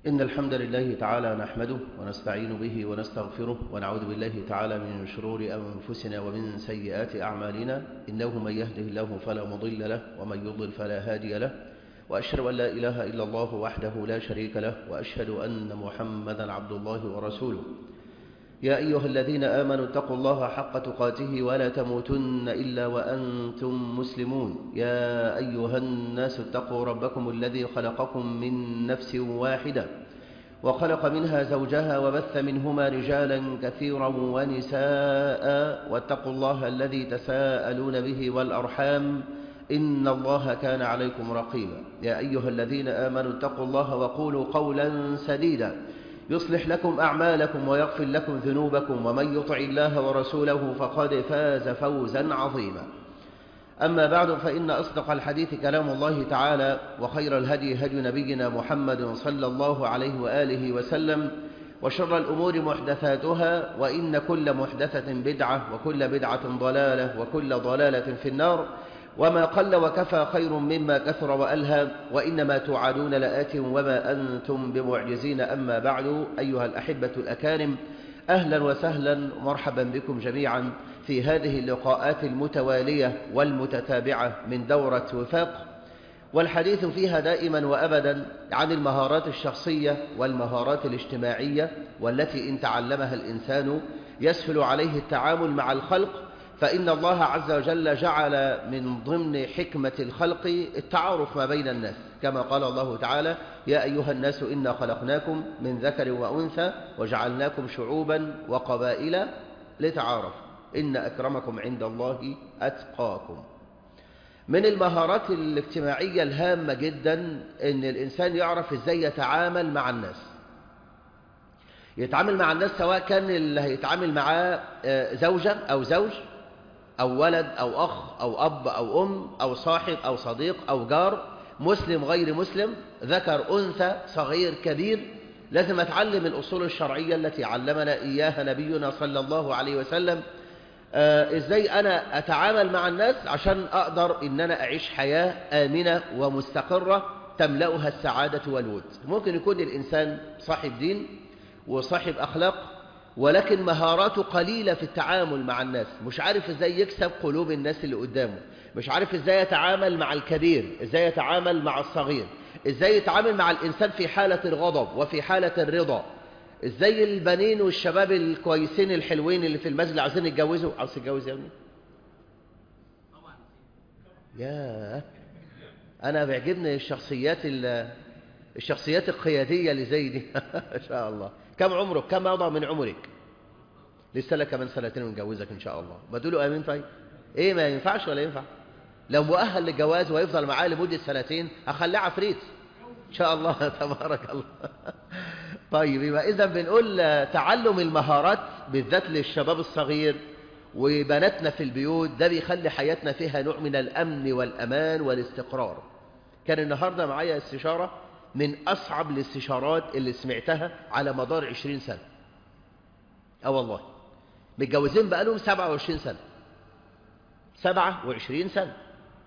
إن الحمد لله تعالى نحمده ونستعين به ونستغفره ونعوذ بالله تعالى من شرور أنفسنا ومن سيئات أعمالنا إنه من يهده الله فلا مضل له ومن يضل فلا هادي له وأشهد أن لا إله إلا الله وحده لا شريك له وأشهد أن محمدا عبد الله ورسوله يا أيها الذين آمنوا اتقوا الله حق تقاته ولا تموتن إلا وأنتم مسلمون يا أيها الناس اتقوا ربكم الذي خلقكم من نفس واحدة وخلق منها زوجها وبث منهما رجالا كثيرا ونساء واتقوا الله الذي تساءلون به والأرحام إن الله كان عليكم رقيبا يا أيها الذين آمنوا اتقوا الله وقولوا قولا سديدا يصلح لكم أعمالكم ويغفر لكم ذنوبكم ومن يطع الله ورسوله فقد فاز فوزا عظيما أما بعد فإن أصدق الحديث كلام الله تعالى وخير الهدي هدي نبينا محمد صلى الله عليه وآله وسلم وشر الأمور محدثاتها وإن كل محدثة بدعة وكل بدعة ضلالة وكل ضلالة في النار وما قل وكفى خير مما كثر وألهى وإنما توعدون لآت وما أنتم بمعجزين أما بعد أيها الأحبة الأكارم أهلا وسهلا ومرحبا بكم جميعا في هذه اللقاءات المتوالية والمتتابعة من دورة وفاق والحديث فيها دائما وأبدا عن المهارات الشخصية والمهارات الاجتماعية والتي إن تعلمها الإنسان يسهل عليه التعامل مع الخلق فإن الله عز وجل جعل من ضمن حكمة الخلق التعارف ما بين الناس كما قال الله تعالى يا أيها الناس إنا خلقناكم من ذكر وأنثى وجعلناكم شعوبا وقبائل لتعارفوا إن أكرمكم عند الله أتقاكم من المهارات الاجتماعية الهامة جدا أن الإنسان يعرف إزاي يتعامل مع الناس يتعامل مع الناس سواء كان اللي هيتعامل معاه زوجة أو زوج أو ولد أو أخ أو أب أو أم أو صاحب أو صديق أو جار مسلم غير مسلم ذكر أنثى صغير كبير لازم أتعلم الأصول الشرعية التي علمنا إياها نبينا صلى الله عليه وسلم آه إزاي أنا أتعامل مع الناس عشان أقدر إن أنا أعيش حياة آمنة ومستقرة تملأها السعادة والود ممكن يكون الإنسان صاحب دين وصاحب أخلاق ولكن مهاراته قليلة في التعامل مع الناس مش عارف ازاي يكسب قلوب الناس اللي قدامه مش عارف ازاي يتعامل مع الكبير ازاي يتعامل مع الصغير ازاي يتعامل مع الإنسان في حالة الغضب وفي حالة الرضا ازاي البنين والشباب الكويسين الحلوين اللي في المسجد عاوزين يتجوزوا عاوز تتجوز يا ابني يا انا بيعجبني الشخصيات الشخصيات القيادية اللي زي دي ان شاء الله كم عمرك كم مضى من عمرك لسه لك كمان سنتين ونجوزك ان شاء الله بدوله امين طيب ايه ما ينفعش ولا ينفع لو مؤهل للجواز ويفضل معاه لمدة سنتين هخليه عفريت ان شاء الله تبارك الله طيب يبقى اذا بنقول تعلم المهارات بالذات للشباب الصغير وبناتنا في البيوت ده بيخلي حياتنا فيها نوع من الامن والامان والاستقرار كان النهارده معايا استشاره من أصعب الاستشارات اللي سمعتها على مدار عشرين سنة اه والله متجوزين بقالهم سبعة وعشرين سنة سبعة وعشرين سنة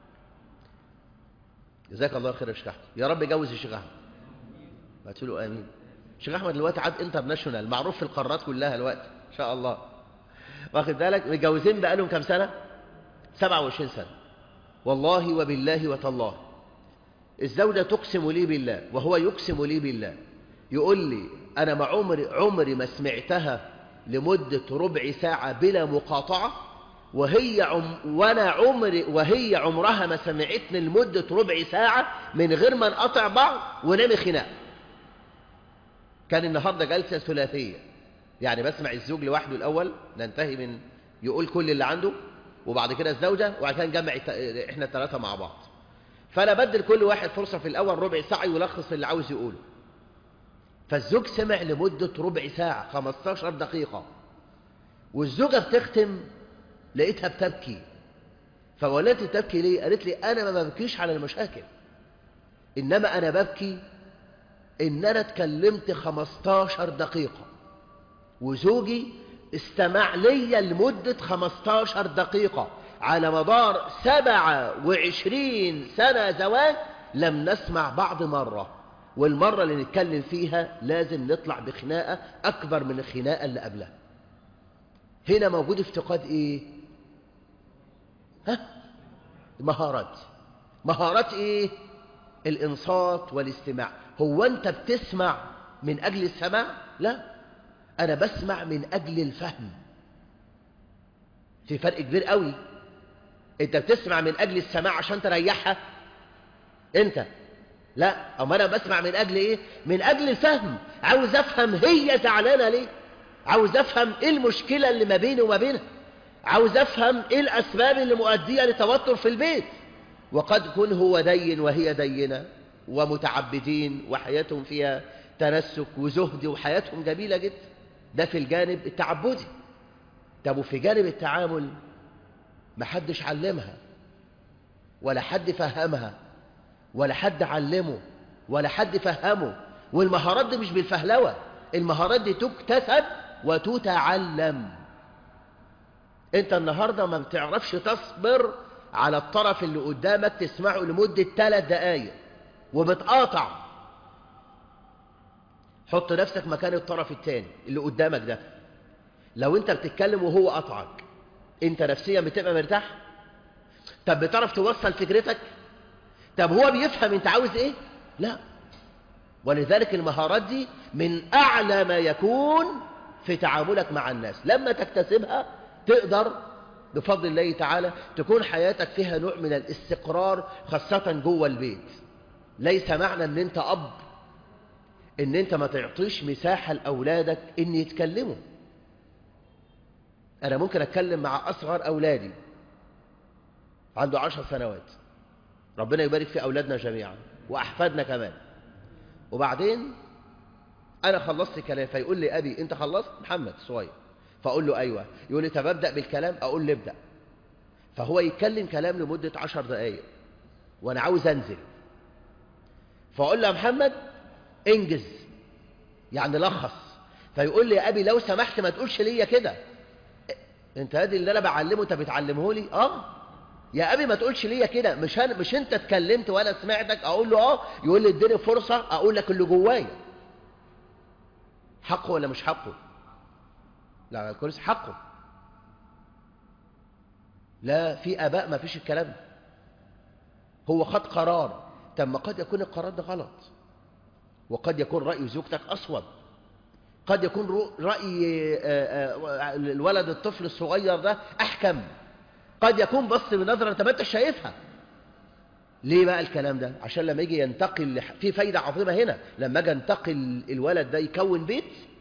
جزاك الله خير يا شيخ أحمد يا رب جوز الشيخ أحمد قلت له آمين الشيخ أحمد دلوقتي عاد انترناشونال معروف في القارات كلها الوقت إن شاء الله واخد بالك متجوزين بقالهم كام سنة سبعة وعشرين سنة والله وبالله وتالله الزوجة تقسم لي بالله وهو يقسم لي بالله يقول لي أنا ما عمري عمري ما سمعتها لمدة ربع ساعة بلا مقاطعة وهي عم وأنا عمري وهي عمرها ما سمعتني لمدة ربع ساعة من غير ما نقطع بعض ونام خناق كان النهاردة جلسة ثلاثية يعني بسمع الزوج لوحده الأول ننتهي من يقول كل اللي عنده وبعد كده الزوجة وبعد كده نجمع احنا الثلاثة مع بعض فأنا بدل كل واحد فرصة في الأول ربع ساعة يلخص اللي عاوز يقوله فالزوج سمع لمدة ربع ساعة 15 دقيقة والزوجة بتختم لقيتها بتبكي فولدت تبكي ليه قالت لي أنا ما ببكيش على المشاكل إنما أنا ببكي إن أنا اتكلمت 15 دقيقة وزوجي استمع لي لمدة 15 دقيقة على مدار سبعة وعشرين سنة زواج لم نسمع بعض مرة والمرة اللي نتكلم فيها لازم نطلع بخناقة أكبر من الخناقة اللي قبلها هنا موجود افتقاد إيه ها مهارات مهارات إيه الإنصات والاستماع هو أنت بتسمع من أجل السماع لا أنا بسمع من أجل الفهم في فرق كبير قوي أنت بتسمع من أجل السماع عشان تريحها أنت لا أما أنا بسمع من أجل إيه من أجل الفهم عاوز أفهم هي زعلانة ليه عاوز أفهم إيه المشكلة اللي ما بيني وما بينها عاوز أفهم إيه الأسباب اللي مؤدية لتوتر في البيت وقد يكون هو دين وهي دينة ومتعبدين وحياتهم فيها تنسك وزهد وحياتهم جميلة جدا ده في الجانب التعبدي طب وفي جانب التعامل ما حدش علمها ولا حد فهمها ولا حد علمه ولا حد فهمه والمهارات دي مش بالفهلوة المهارات دي تكتسب وتتعلم انت النهاردة ما بتعرفش تصبر على الطرف اللي قدامك تسمعه لمدة ثلاث دقايق وبتقاطع حط نفسك مكان الطرف الثاني اللي قدامك ده لو انت بتتكلم وهو قطعك انت نفسيا بتبقى مرتاح طب بتعرف توصل فكرتك طب هو بيفهم انت عاوز ايه لا ولذلك المهارات دي من اعلى ما يكون في تعاملك مع الناس لما تكتسبها تقدر بفضل الله تعالى تكون حياتك فيها نوع من الاستقرار خاصة جوه البيت ليس معنى ان انت اب ان انت ما تعطيش مساحة لأولادك ان يتكلموا انا ممكن اتكلم مع اصغر اولادي عنده عشر سنوات ربنا يبارك في اولادنا جميعا واحفادنا كمان وبعدين انا خلصت كلام فيقول لي ابي انت خلصت محمد صغير فاقول له ايوه يقول لي طب ابدا بالكلام اقول له ابدا فهو يتكلم كلام لمده عشر دقائق وانا عاوز انزل فاقول له يا محمد انجز يعني لخص فيقول لي يا ابي لو سمحت ما تقولش ليا كده انت هادي اللي انا بعلمه انت بتعلمه لي اه يا ابي ما تقولش ليا كده مش أنا مش انت اتكلمت وانا سمعتك اقول له اه يقول لي اديني فرصه اقول لك اللي جوايا حقه ولا مش حقه لا الكرسي حقه لا في اباء ما فيش الكلام ده هو خد قرار طب ما قد يكون القرار ده غلط وقد يكون راي زوجتك اصوب قد يكون راي الولد الطفل الصغير ده احكم قد يكون بص بنظره انت ما انت شايفها ليه بقى الكلام ده عشان لما يجي ينتقل في فايده عظيمه هنا لما اجي انتقل الولد ده يكون بيت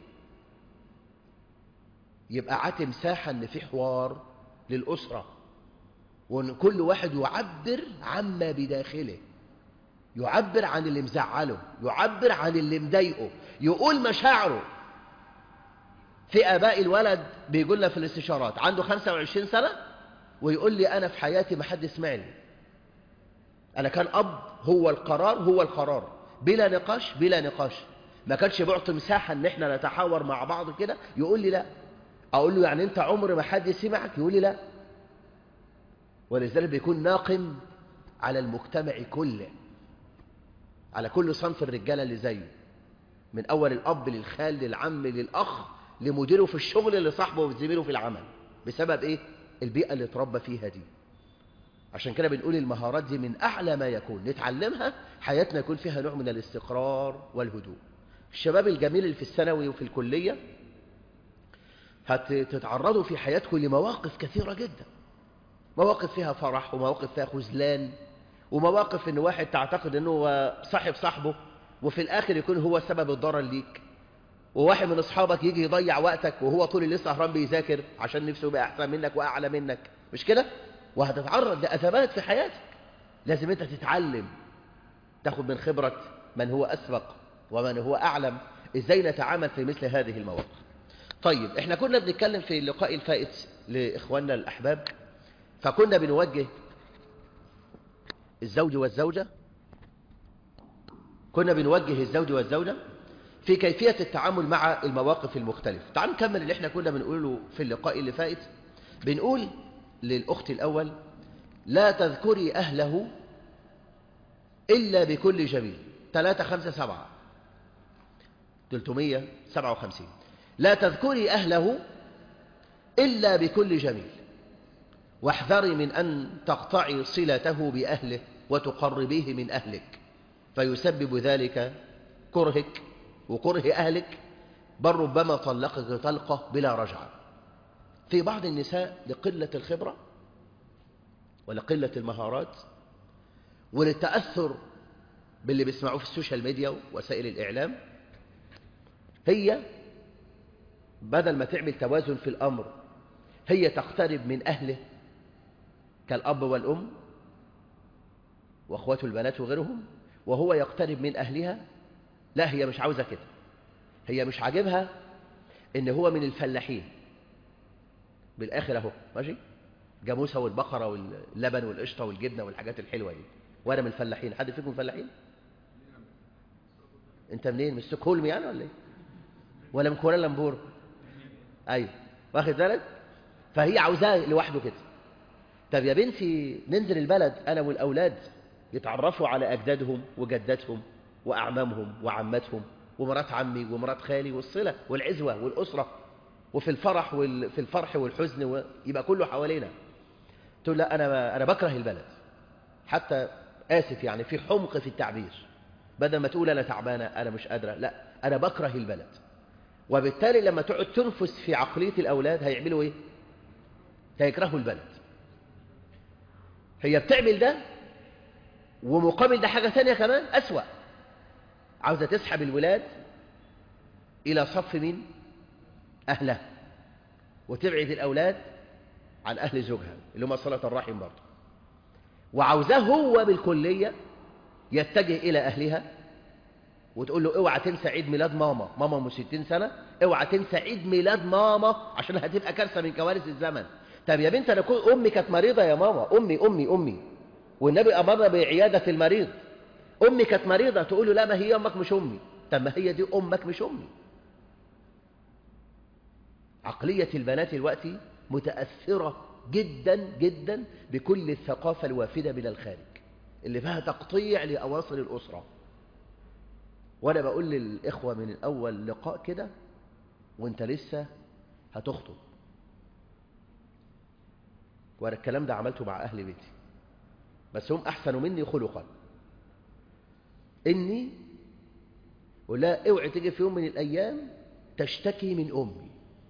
يبقى عاتي مساحه ان في حوار للاسره وان كل واحد يعبر عما بداخله يعبر عن اللي مزعله يعبر عن اللي مضايقه يقول مشاعره في اباء الولد بيقول لنا في الاستشارات عنده 25 سنه ويقول لي انا في حياتي ما حد سمعني انا كان اب هو القرار هو القرار بلا نقاش بلا نقاش ما كانش بيعطي مساحه ان احنا نتحاور مع بعض كده يقول لي لا اقول له يعني انت عمر ما حد سمعك يقول لي لا ولذلك بيكون ناقم على المجتمع كله على كل صنف الرجاله اللي زيه من اول الاب للخال للعم للاخ لمديره في الشغل لصاحبه وزميله في العمل بسبب ايه البيئه اللي اتربى فيها دي عشان كده بنقول المهارات دي من اعلى ما يكون نتعلمها حياتنا يكون فيها نوع من الاستقرار والهدوء الشباب الجميل اللي في الثانوي وفي الكليه هتتعرضوا في حياتكم لمواقف كثيره جدا مواقف فيها فرح ومواقف فيها خذلان ومواقف ان واحد تعتقد انه هو صاحب صاحبه وفي الاخر يكون هو سبب الضرر ليك وواحد من اصحابك يجي يضيع وقتك وهو طول الليل سهران بيذاكر عشان نفسه يبقى احسن منك واعلى منك مش كده وهتتعرض لازمات في حياتك لازم انت تتعلم تاخد من خبره من هو اسبق ومن هو اعلم ازاي نتعامل في مثل هذه المواقف طيب احنا كنا بنتكلم في اللقاء الفائت لاخواننا الاحباب فكنا بنوجه الزوج والزوجة كنا بنوجه الزوج والزوجة في كيفية التعامل مع المواقف المختلفة تعالوا نكمل اللي احنا كنا بنقوله في اللقاء اللي فائت بنقول للأخت الأول لا تذكري أهله إلا بكل جميل 3 5 7 357 لا تذكري أهله إلا بكل جميل واحذري من أن تقطعي صلته بأهله وتقربيه من أهلك فيسبب ذلك كرهك وكره أهلك بل ربما طلقك طلقة بلا رجعة في بعض النساء لقلة الخبرة ولقلة المهارات وللتأثر باللي بيسمعوه في السوشيال ميديا ووسائل الإعلام هي بدل ما تعمل توازن في الأمر هي تقترب من أهله كالأب والأم وأخواته البنات وغيرهم وهو يقترب من أهلها لا هي مش عاوزة كده هي مش عاجبها إن هو من الفلاحين بالآخر أهو ماشي جاموسة والبقرة واللبن والقشطة والجبنة والحاجات الحلوة دي وأنا من الفلاحين حد فيكم فلاحين؟ أنت منين؟ من ستوكهولم يعني ولا إيه؟ ولا من كوالالمبور؟ أيوه واخد بالك؟ فهي عاوزاه لوحده كده طب يا بنتي ننزل البلد أنا والأولاد يتعرفوا على أجدادهم وجداتهم وأعمامهم وعماتهم ومرات عمي ومرات خالي والصلة والعزوة والأسرة وفي الفرح وال... في الفرح والحزن و... يبقى كله حوالينا تقول لا أنا أنا بكره البلد حتى آسف يعني في حمق في التعبير بدل ما تقول أنا تعبانة أنا مش قادرة لا أنا بكره البلد وبالتالي لما تقعد تنفس في عقلية الأولاد هيعملوا إيه؟ هيكرهوا البلد هي بتعمل ده ومقابل ده حاجة ثانية كمان أسوأ عاوزة تسحب الولاد إلى صف مين؟ أهلها وتبعد الأولاد عن أهل زوجها اللي هم صلة الرحم برضه وعاوزاه هو بالكلية يتجه إلى أهلها وتقول له اوعى تنسى عيد ميلاد ماما ماما ام 60 سنة اوعى تنسى عيد ميلاد ماما عشان هتبقى كارثة من كوارث الزمن طب يا بنت انا كنت امي كانت مريضة يا ماما امي امي امي والنبي امرنا بعيادة المريض امي كانت مريضة تقول له لا ما هي امك مش امي طب ما هي دي امك مش امي عقلية البنات دلوقتي متأثرة جدا جدا بكل الثقافة الوافدة من الخارج اللي فيها تقطيع لأواصر الأسرة وأنا بقول للإخوة من الأول لقاء كده وانت لسه هتخطب وأنا الكلام ده عملته مع أهل بيتي بس هم أحسن مني خلقا إني ولا اوعي تيجي في يوم من الأيام تشتكي من أمي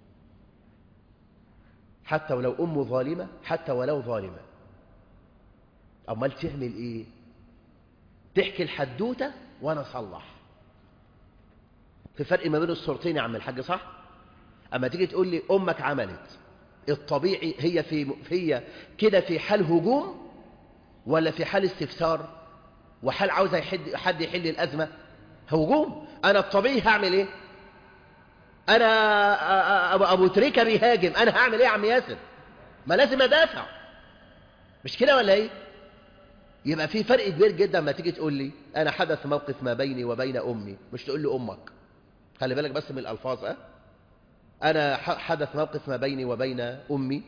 حتى ولو أم ظالمة حتى ولو ظالمة أمال تعمل إيه تحكي الحدوتة وأنا أصلح في فرق ما بين الصورتين يا عم الحاج صح أما تيجي تقول لي أمك عملت الطبيعي هي في هي كده في حال هجوم ولا في حال استفسار وحال عاوزة يحد حد يحل الأزمة هجوم أنا الطبيعي هعمل إيه أنا أبو تريكة بيهاجم أنا هعمل إيه يا عم ياسر ما لازم أدافع مش كده ولا إيه يبقى في فرق كبير جدا لما تيجي تقول لي أنا حدث موقف ما بيني وبين أمي مش تقول لي أمك خلي بالك بس من الألفاظ أه أنا حدث موقف ما بيني وبين أمي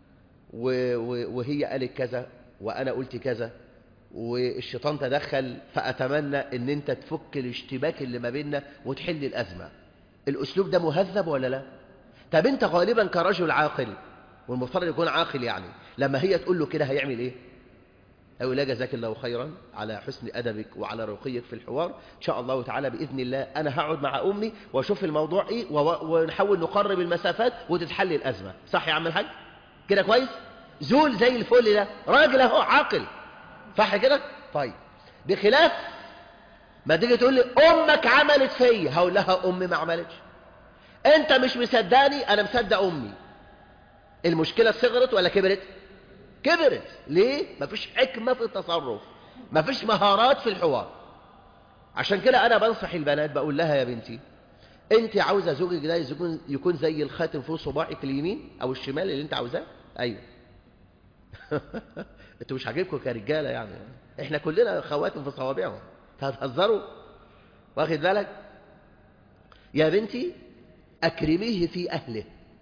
وهي قالت كذا وأنا قلت كذا والشيطان تدخل فأتمنى أن أنت تفك الاشتباك اللي ما بيننا وتحل الأزمة الأسلوب ده مهذب ولا لا طب أنت غالبا كرجل عاقل والمفترض يكون عاقل يعني لما هي تقول له كده هيعمل إيه أقول لا جزاك الله خيرا على حسن أدبك وعلى رقيك في الحوار إن شاء الله تعالى بإذن الله أنا هقعد مع أمي وأشوف الموضوع إيه ونحاول نقرب المسافات وتتحل الأزمة صح يا عم الحاج كده كويس زول زي الفل ده راجل اهو عاقل صح كده طيب بخلاف ما تيجي تقول لي امك عملت فيا هقول لها امي ما عملتش انت مش مصدقني انا مصدق امي المشكله صغرت ولا كبرت كبرت ليه مفيش حكمه في التصرف مفيش مهارات في الحوار عشان كده انا بنصح البنات بقول لها يا بنتي انت عاوزه زوجك ده يكون يكون زي الخاتم في صباعك اليمين او الشمال اللي انت عاوزاه ايوه انتوا مش عاجبكم كرجاله يعني احنا كلنا خواتم في صوابعهم هتهزروا واخد بالك يا بنتي اكرميه في اهله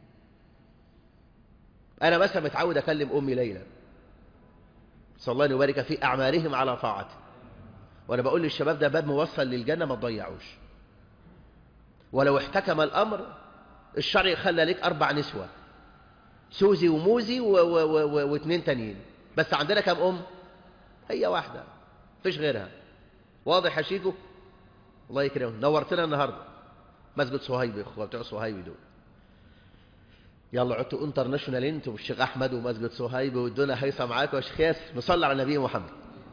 انا مثلا متعود اكلم امي ليلى صلى الله وبارك في اعمالهم على طاعته وأنا بقول للشباب ده باب موصل للجنة ما تضيعوش ولو احتكم الأمر الشرع خلى لك أربع نسوة سوزي وموزي واثنين تانيين بس عندنا كم أم هي واحدة فيش غيرها واضح يا شيكو الله يكرمه نورتنا النهاردة مسجد صهيب اخوة بتوع صهيب دول يلا عدتوا انترناشونال انتوا والشيخ احمد ومسجد صهيب والدنيا هيصه معاكم يا شيخ ياسر نصلي على النبي محمد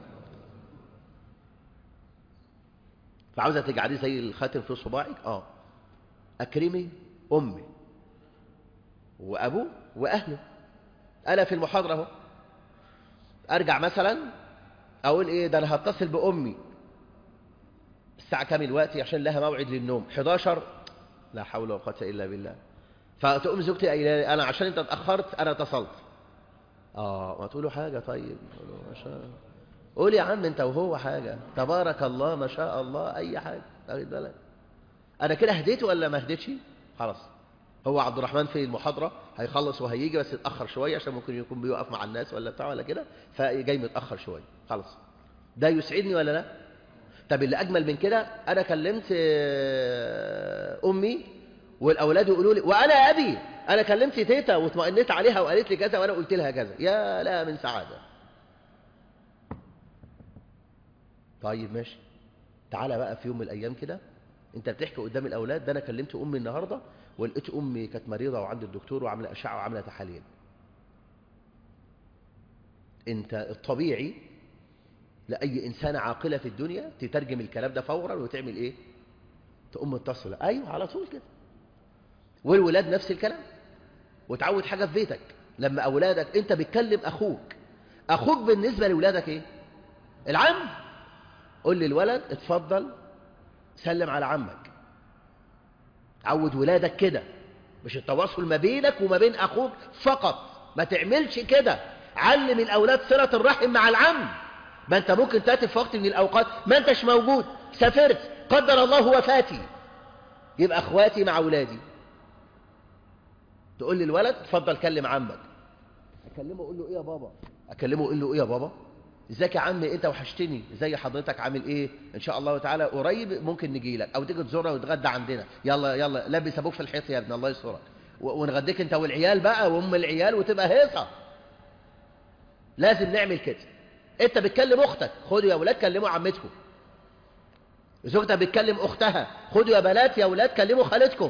فعاوزه تجعليه زي الخاتم في صباعك اه اكرمي امي وابوه واهله انا في المحاضره اهو ارجع مثلا اقول ايه ده انا هتصل بامي الساعه كام دلوقتي عشان لها موعد للنوم 11 لا حول ولا قوه الا بالله فتقوم زوجتي قايله لي انا عشان انت اتاخرت انا اتصلت اه ما تقولوا حاجه طيب ما شاء قول يا عم انت وهو حاجه تبارك الله ما شاء الله اي حاجه واخد بالك انا كده هديته ولا ما هديتش خلاص هو عبد الرحمن في المحاضره هيخلص وهيجي بس اتاخر شويه عشان ممكن يكون بيوقف مع الناس ولا بتاع ولا كده فجاي متاخر شويه خلاص ده يسعدني ولا لا طب اللي اجمل من كده انا كلمت امي والاولاد يقولوا لي وانا ابي انا كلمت تيتا واطمئنيت عليها وقالت لي كذا وانا قلت لها كذا يا لا من سعاده طيب ماشي تعالى بقى في يوم من الايام كده انت بتحكي قدام الاولاد ده انا كلمت امي النهارده ولقيت امي كانت مريضه وعند الدكتور وعامله اشعه وعامله تحاليل انت الطبيعي لاي انسانه عاقله في الدنيا تترجم الكلام ده فورا وتعمل ايه تقوم متصله ايوه على طول كده والولاد نفس الكلام وتعود حاجه في بيتك لما اولادك انت بتكلم اخوك اخوك بالنسبه لاولادك ايه العم قول للولد اتفضل سلم على عمك عود ولادك كده مش التواصل ما بينك وما بين اخوك فقط ما تعملش كده علم الاولاد صله الرحم مع العم ما انت ممكن تاتي في وقت من الاوقات ما انتش موجود سافرت قدر الله وفاتي يبقى اخواتي مع اولادي تقول للولد اتفضل كلم عمك اكلمه اقول له ايه يا بابا اكلمه اقول له ايه يا بابا ازيك يا عم انت وحشتني ازي حضرتك عامل ايه ان شاء الله تعالى قريب ممكن نجي لك او تيجي تزورنا وتغدى عندنا يلا يلا لبس ابوك في الحيط يا ابن الله يسترك ونغديك انت والعيال بقى وام العيال وتبقى هيصه لازم نعمل كده انت بتكلم اختك خدوا يا ولاد كلموا عمتكم زوجتك بتكلم اختها خدوا يا بنات يا ولاد كلموا خالتكم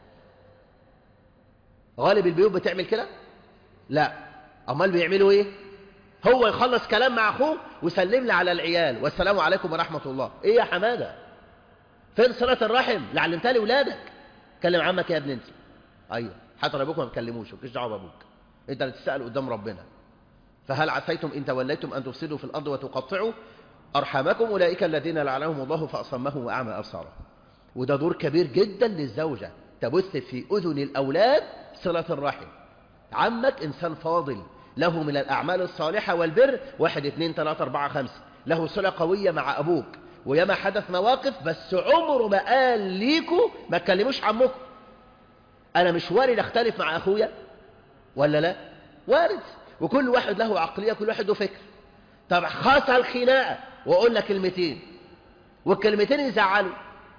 غالب البيوت بتعمل كده لا امال بيعملوا ايه هو يخلص كلام مع اخوه ويسلم لي على العيال والسلام عليكم ورحمه الله ايه يا حماده فين صله الرحم اللي علمتها لاولادك كلم عمك يا ابن انت ايوه حتى ابوك ما بتكلموش مالكش دعوه بابوك انت اللي تسال قدام ربنا فهل عسيتم ان توليتم ان تفسدوا في الارض وتقطعوا ارحامكم اولئك الذين لعنهم الله فاصمهم واعمى ابصارهم وده دور كبير جدا للزوجه تبث في اذن الاولاد صله الرحم عمك انسان فاضل له من الأعمال الصالحة والبر واحد اثنين ثلاثة أربعة خمسة له صلة قوية مع أبوك وياما حدث مواقف بس عمره ما قال ليكوا ما تكلموش عمكم أنا مش وارد أختلف مع أخويا ولا لا وارد وكل واحد له عقلية كل واحد له فكر طب حصل خناقة وقلنا كلمتين والكلمتين يزعلوا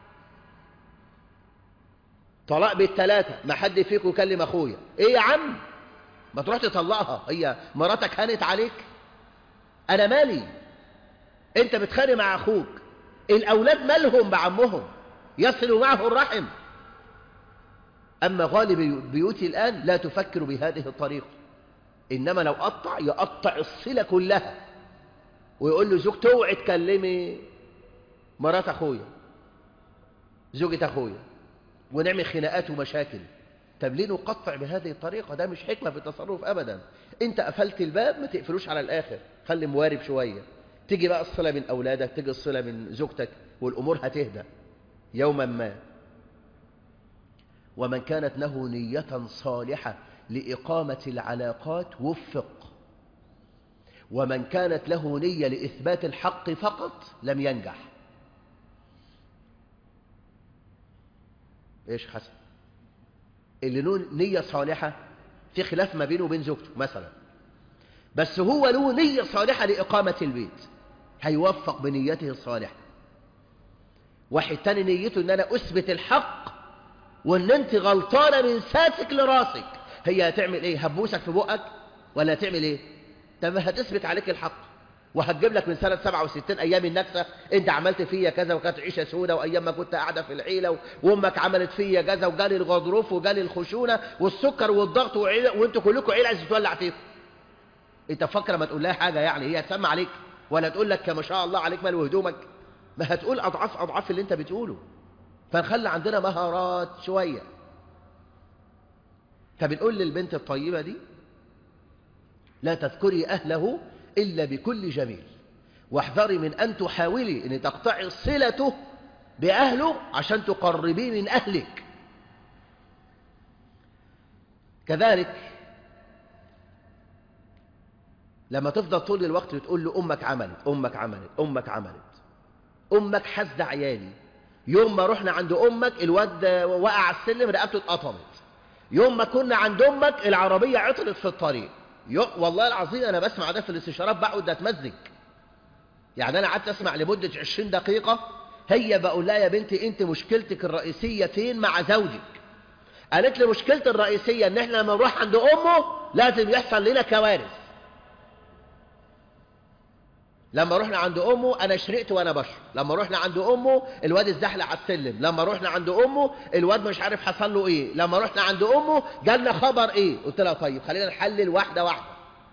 طلاق بالثلاثة ما حد فيكم يكلم أخويا إيه يا عم ما تروح تطلقها هي مراتك هانت عليك انا مالي انت بتخانق مع اخوك الاولاد مالهم بعمهم يصل معه الرحم اما غالب البيوت الان لا تفكر بهذه الطريقه انما لو قطع يقطع الصله كلها ويقول له زوجته اوعي تكلمي مرات اخويا زوجة اخويا ونعمل خناقات ومشاكل طب ليه نقطع بهذه الطريقة ده مش حكمة في التصرف أبدا أنت قفلت الباب ما تقفلوش على الآخر خلي موارب شوية تيجي بقى الصلة من أولادك تيجي الصلة من زوجتك والأمور هتهدى يوما ما ومن كانت له نية صالحة لإقامة العلاقات وفق ومن كانت له نية لإثبات الحق فقط لم ينجح إيش حسن اللي له نية صالحة في خلاف ما بينه وبين زوجته مثلا بس هو له نية صالحة لإقامة البيت هيوفق بنيته الصالحة واحد تاني نيته ان انا اثبت الحق وان انت غلطانة من ساسك لراسك هي هتعمل ايه هتبوسك في بقك ولا هتعمل ايه طب هتثبت عليك الحق وهتجيب لك من سنة 67 أيام النكسة أنت عملت فيا كذا وكانت عيشة سودة وأيام ما كنت قاعدة في العيلة وأمك عملت فيا كذا وجالي الغضروف وجالي الخشونة والسكر والضغط وأنتوا كلكم عيلة عايز تولع فيكم أنت فاكرة ما تقول لها حاجة يعني هي هتسمع عليك ولا تقول لك ما شاء الله عليك مال وهدومك ما هتقول أضعاف أضعاف اللي أنت بتقوله فنخلي عندنا مهارات شوية فبنقول للبنت الطيبة دي لا تذكري أهله إلا بكل جميل واحذري من أن تحاولي أن تقطعي صلته بأهله عشان تقربيه من أهلك كذلك لما تفضل طول الوقت تقول له أمك عملت أمك عملت أمك عملت أمك حسد عيالي يوم ما رحنا عند أمك الواد وقع على السلم رقبته اتقطمت يوم ما كنا عند أمك العربية عطلت في الطريق والله العظيم أنا بسمع ده في الاستشارات بقعد أتمزج يعني أنا قعدت أسمع لمدة 20 دقيقة هي بقول لها يا بنتي أنت مشكلتك الرئيسية فين مع زوجك قالت لي مشكلتي الرئيسية إن إحنا لما نروح عند أمه لازم يحصل لنا كوارث لما رحنا عند أمه أنا شرقت وأنا بشر لما رحنا عند أمه الواد اتزحلق على السلم لما رحنا عند أمه الواد مش عارف حصل له إيه لما رحنا عند أمه جالنا خبر إيه قلت لها طيب خلينا نحلل واحدة واحدة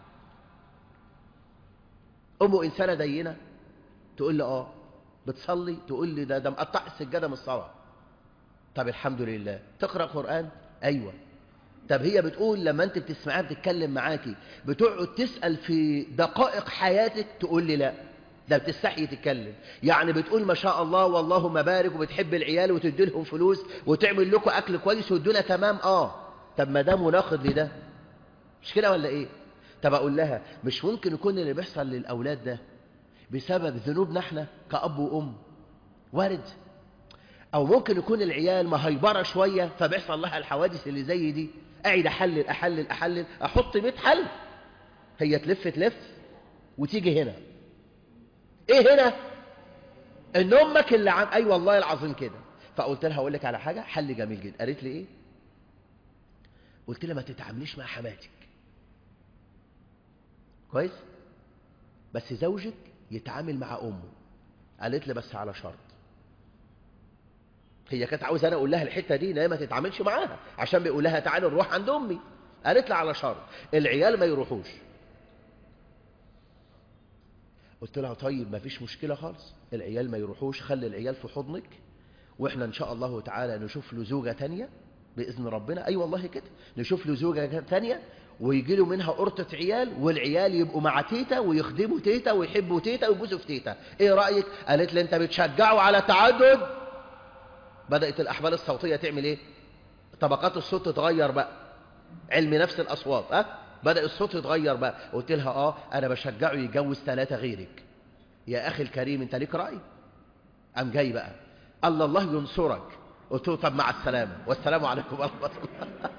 أمه إنسانة دينة تقول لي آه بتصلي تقول لي ده ده مقطع السجادة من الصلاة طب الحمد لله تقرأ قرآن أيوة طب هي بتقول لما انت بتسمعها بتتكلم معاكي بتقعد تسأل في دقائق حياتك تقول لي لا ده بتستحي تتكلم يعني بتقول ما شاء الله واللهم بارك وبتحب العيال وتدي لهم فلوس وتعمل لكم اكل كويس وتدونا تمام اه طب ما ده مناقض لده مش كده ولا ايه طب اقول لها مش ممكن يكون اللي بيحصل للاولاد ده بسبب ذنوبنا احنا كأب وأم وارد أو ممكن يكون العيال مهيبرة شوية فبيحصل لها الحوادث اللي زي دي قاعد أحلل أحلل أحلل أحط 100 حل هي تلف تلف وتيجي هنا إيه هنا؟ إن أمك اللي عم أي أيوة والله العظيم كده فقلت لها أقول لك على حاجة حل جميل جدا قالت لي إيه؟ قلت لها ما تتعامليش مع حماتك كويس؟ بس زوجك يتعامل مع أمه قالت لي بس على شرط هي كانت عاوزه انا اقول لها الحته دي ان هي ما تتعاملش معاها عشان بيقول لها تعالي نروح عند امي قالت لي على شرط العيال ما يروحوش قلت لها طيب ما فيش مشكله خالص العيال ما يروحوش خلي العيال في حضنك واحنا ان شاء الله تعالى نشوف له زوجه تانية باذن ربنا اي أيوة والله كده نشوف له زوجه تانية ويجي له منها قرطة عيال والعيال يبقوا مع تيتا ويخدموا تيتا ويحبوا تيتا ويبوسوا في تيتا ايه رأيك قالت لي انت بتشجعه على تعدد بدأت الأحبال الصوتية تعمل ايه طبقات الصوت تتغير بقى علم نفس الأصوات ها أه؟ بدأ الصوت يتغير بقى قلت لها اه انا بشجعه يتجوز ثلاثة غيرك يا اخي الكريم انت ليك رأي قام جاي بقى الله الله ينصرك قلت له طب مع السلامة والسلام عليكم ورحمة الله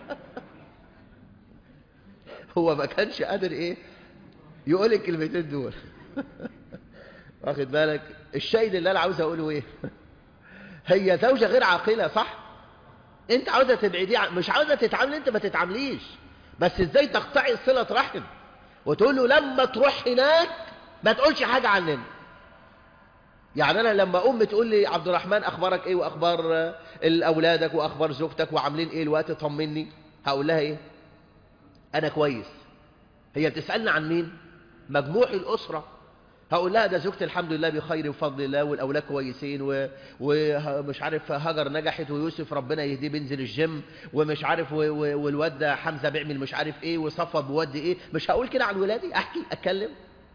هو ما كانش قادر ايه يقول الكلمتين دول واخد بالك الشيء اللي انا عاوز اقوله ايه هي زوجة غير عاقلة صح انت عاوزة تبعديه مش عاوزة تتعامل انت ما تتعامليش بس ازاي تقطعي صلة رحم وتقول له لما تروح هناك ما تقولش حاجة عننا يعني انا لما ام تقول لي عبد الرحمن اخبارك ايه واخبار اولادك واخبار زوجتك وعاملين ايه الوقت طمني هقول لها ايه انا كويس هي بتسألنا عن مين مجموع الاسرة هقول لها ده زوجتي الحمد لله بخير وفضل الله والاولاد كويسين و... ومش عارف هاجر نجحت ويوسف ربنا يهديه بينزل الجيم ومش عارف و... و... والواد ده حمزه بيعمل مش عارف ايه وصفى بودي ايه مش هقول كده عن ولادي احكي اتكلم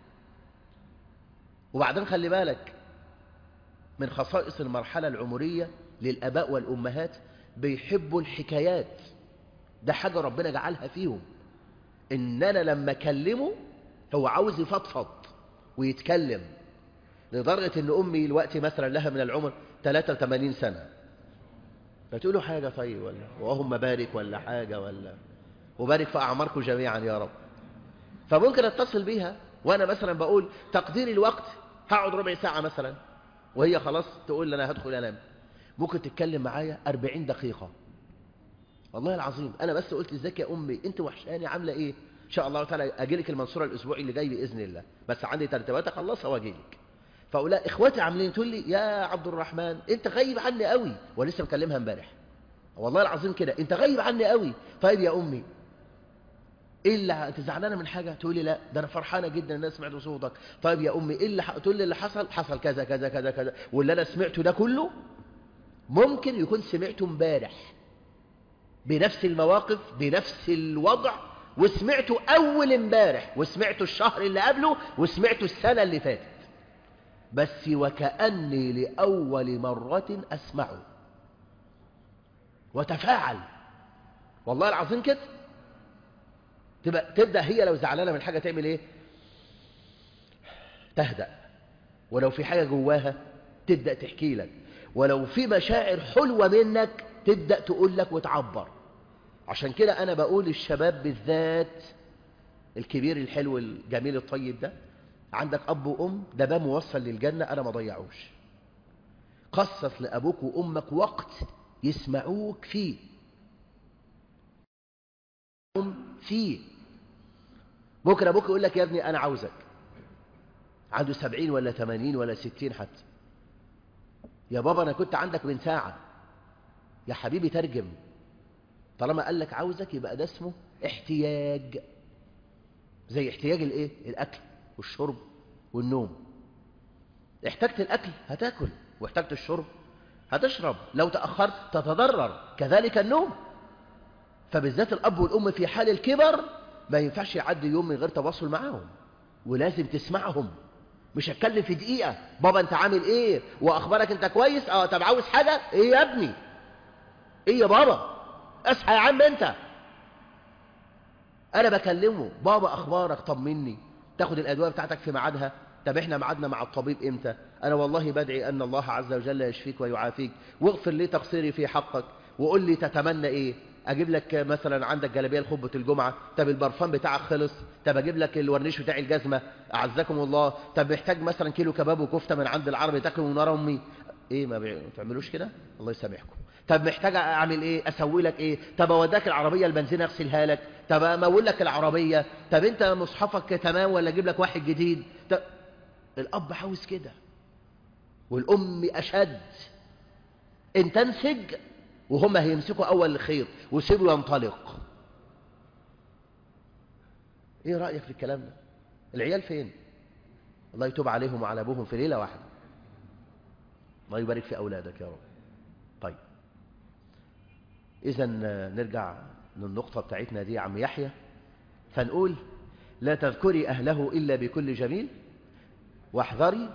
وبعدين خلي بالك من خصائص المرحله العمريه للاباء والامهات بيحبوا الحكايات ده حاجه ربنا جعلها فيهم ان انا لما اكلمه هو عاوز يفضفض ويتكلم لدرجة ان امي الوقت مثلا لها من العمر 83 سنة فتقولوا حاجة طيب ولا وهم بارك ولا حاجة ولا وبارك في اعماركم جميعا يا رب فممكن اتصل بيها وانا مثلا بقول تقدير الوقت هقعد ربع ساعة مثلا وهي خلاص تقول لي أنا هدخل أنام ممكن تتكلم معايا 40 دقيقة والله العظيم أنا بس قلت ازيك يا أمي أنت وحشاني عاملة إيه إن شاء الله تعالى أجيلك المنصورة الأسبوع اللي جاي بإذن الله بس عندي ترتيبات أخلصها وأجيلك فأقول لها إخواتي عاملين تقول لي يا عبد الرحمن أنت غايب عني قوي ولسه مكلمها امبارح والله العظيم كده أنت غايب عني قوي طيب يا أمي ايه اللي انت زعلانه من حاجه تقول لي لا ده انا فرحانه جدا ان انا سمعت صوتك طيب يا امي ايه اللي ح... تقول لي اللي حصل حصل كذا كذا كذا كذا واللي انا سمعته ده كله ممكن يكون سمعته امبارح بنفس المواقف بنفس الوضع وسمعته اول امبارح وسمعته الشهر اللي قبله وسمعته السنه اللي فاتت بس وكاني لاول مره اسمعه وتفاعل والله العظيم كده تبقى تبدأ هي لو زعلانة من حاجة تعمل ايه تهدأ ولو في حاجة جواها تبدأ تحكي لك ولو في مشاعر حلوة منك تبدأ تقول لك وتعبر عشان كده أنا بقول للشباب بالذات الكبير الحلو الجميل الطيب ده عندك أب وأم ده باب موصل للجنة أنا ما ضيعوش قصص لأبوك وأمك وقت يسمعوك فيه فيه بكرة بكرة يقول لك يا ابني أنا عاوزك عنده سبعين ولا ثمانين ولا ستين حتى يا بابا أنا كنت عندك من ساعة يا حبيبي ترجم طالما قال لك عاوزك يبقى ده اسمه احتياج زي احتياج الايه الاكل والشرب والنوم احتجت الاكل هتاكل واحتجت الشرب هتشرب لو تاخرت تتضرر كذلك النوم فبالذات الاب والام في حال الكبر ما ينفعش يعدي يوم من غير تواصل معاهم ولازم تسمعهم مش هتكلم في دقيقة بابا انت عامل ايه واخبارك انت كويس اه طب عاوز حاجة ايه يا ابني ايه يا بابا اصحى يا عم انت انا بكلمه بابا اخبارك طمني تاخد الادويه بتاعتك في ميعادها طب احنا ميعادنا مع الطبيب امتى انا والله بدعي ان الله عز وجل يشفيك ويعافيك واغفر لي تقصيري في حقك وقول لي تتمنى ايه اجيب لك مثلا عندك جلابيه لخطبه الجمعه طب البرفان بتاعك خلص طب اجيب لك الورنيش بتاع الجزمه اعزكم الله طب محتاج مثلا كيلو كباب وكفته من عند العربي تاكله من ورا امي ايه ما بتعملوش كده الله يسامحكم طب محتاج اعمل ايه اسوي لك ايه طب اوداك العربيه البنزين اغسلها لك طب امول لك العربيه طب انت مصحفك تمام ولا اجيب لك واحد جديد طب الاب عاوز كده والام اشد ان تنسج وهم هيمسكوا اول الخيط وسيبوا ينطلق ايه رايك في الكلام ده العيال فين الله يتوب عليهم وعلى ابوهم في ليله واحده الله يبارك في اولادك يا رب طيب اذا نرجع للنقطه بتاعتنا دي يا عم يحيى فنقول لا تذكري اهله الا بكل جميل واحذري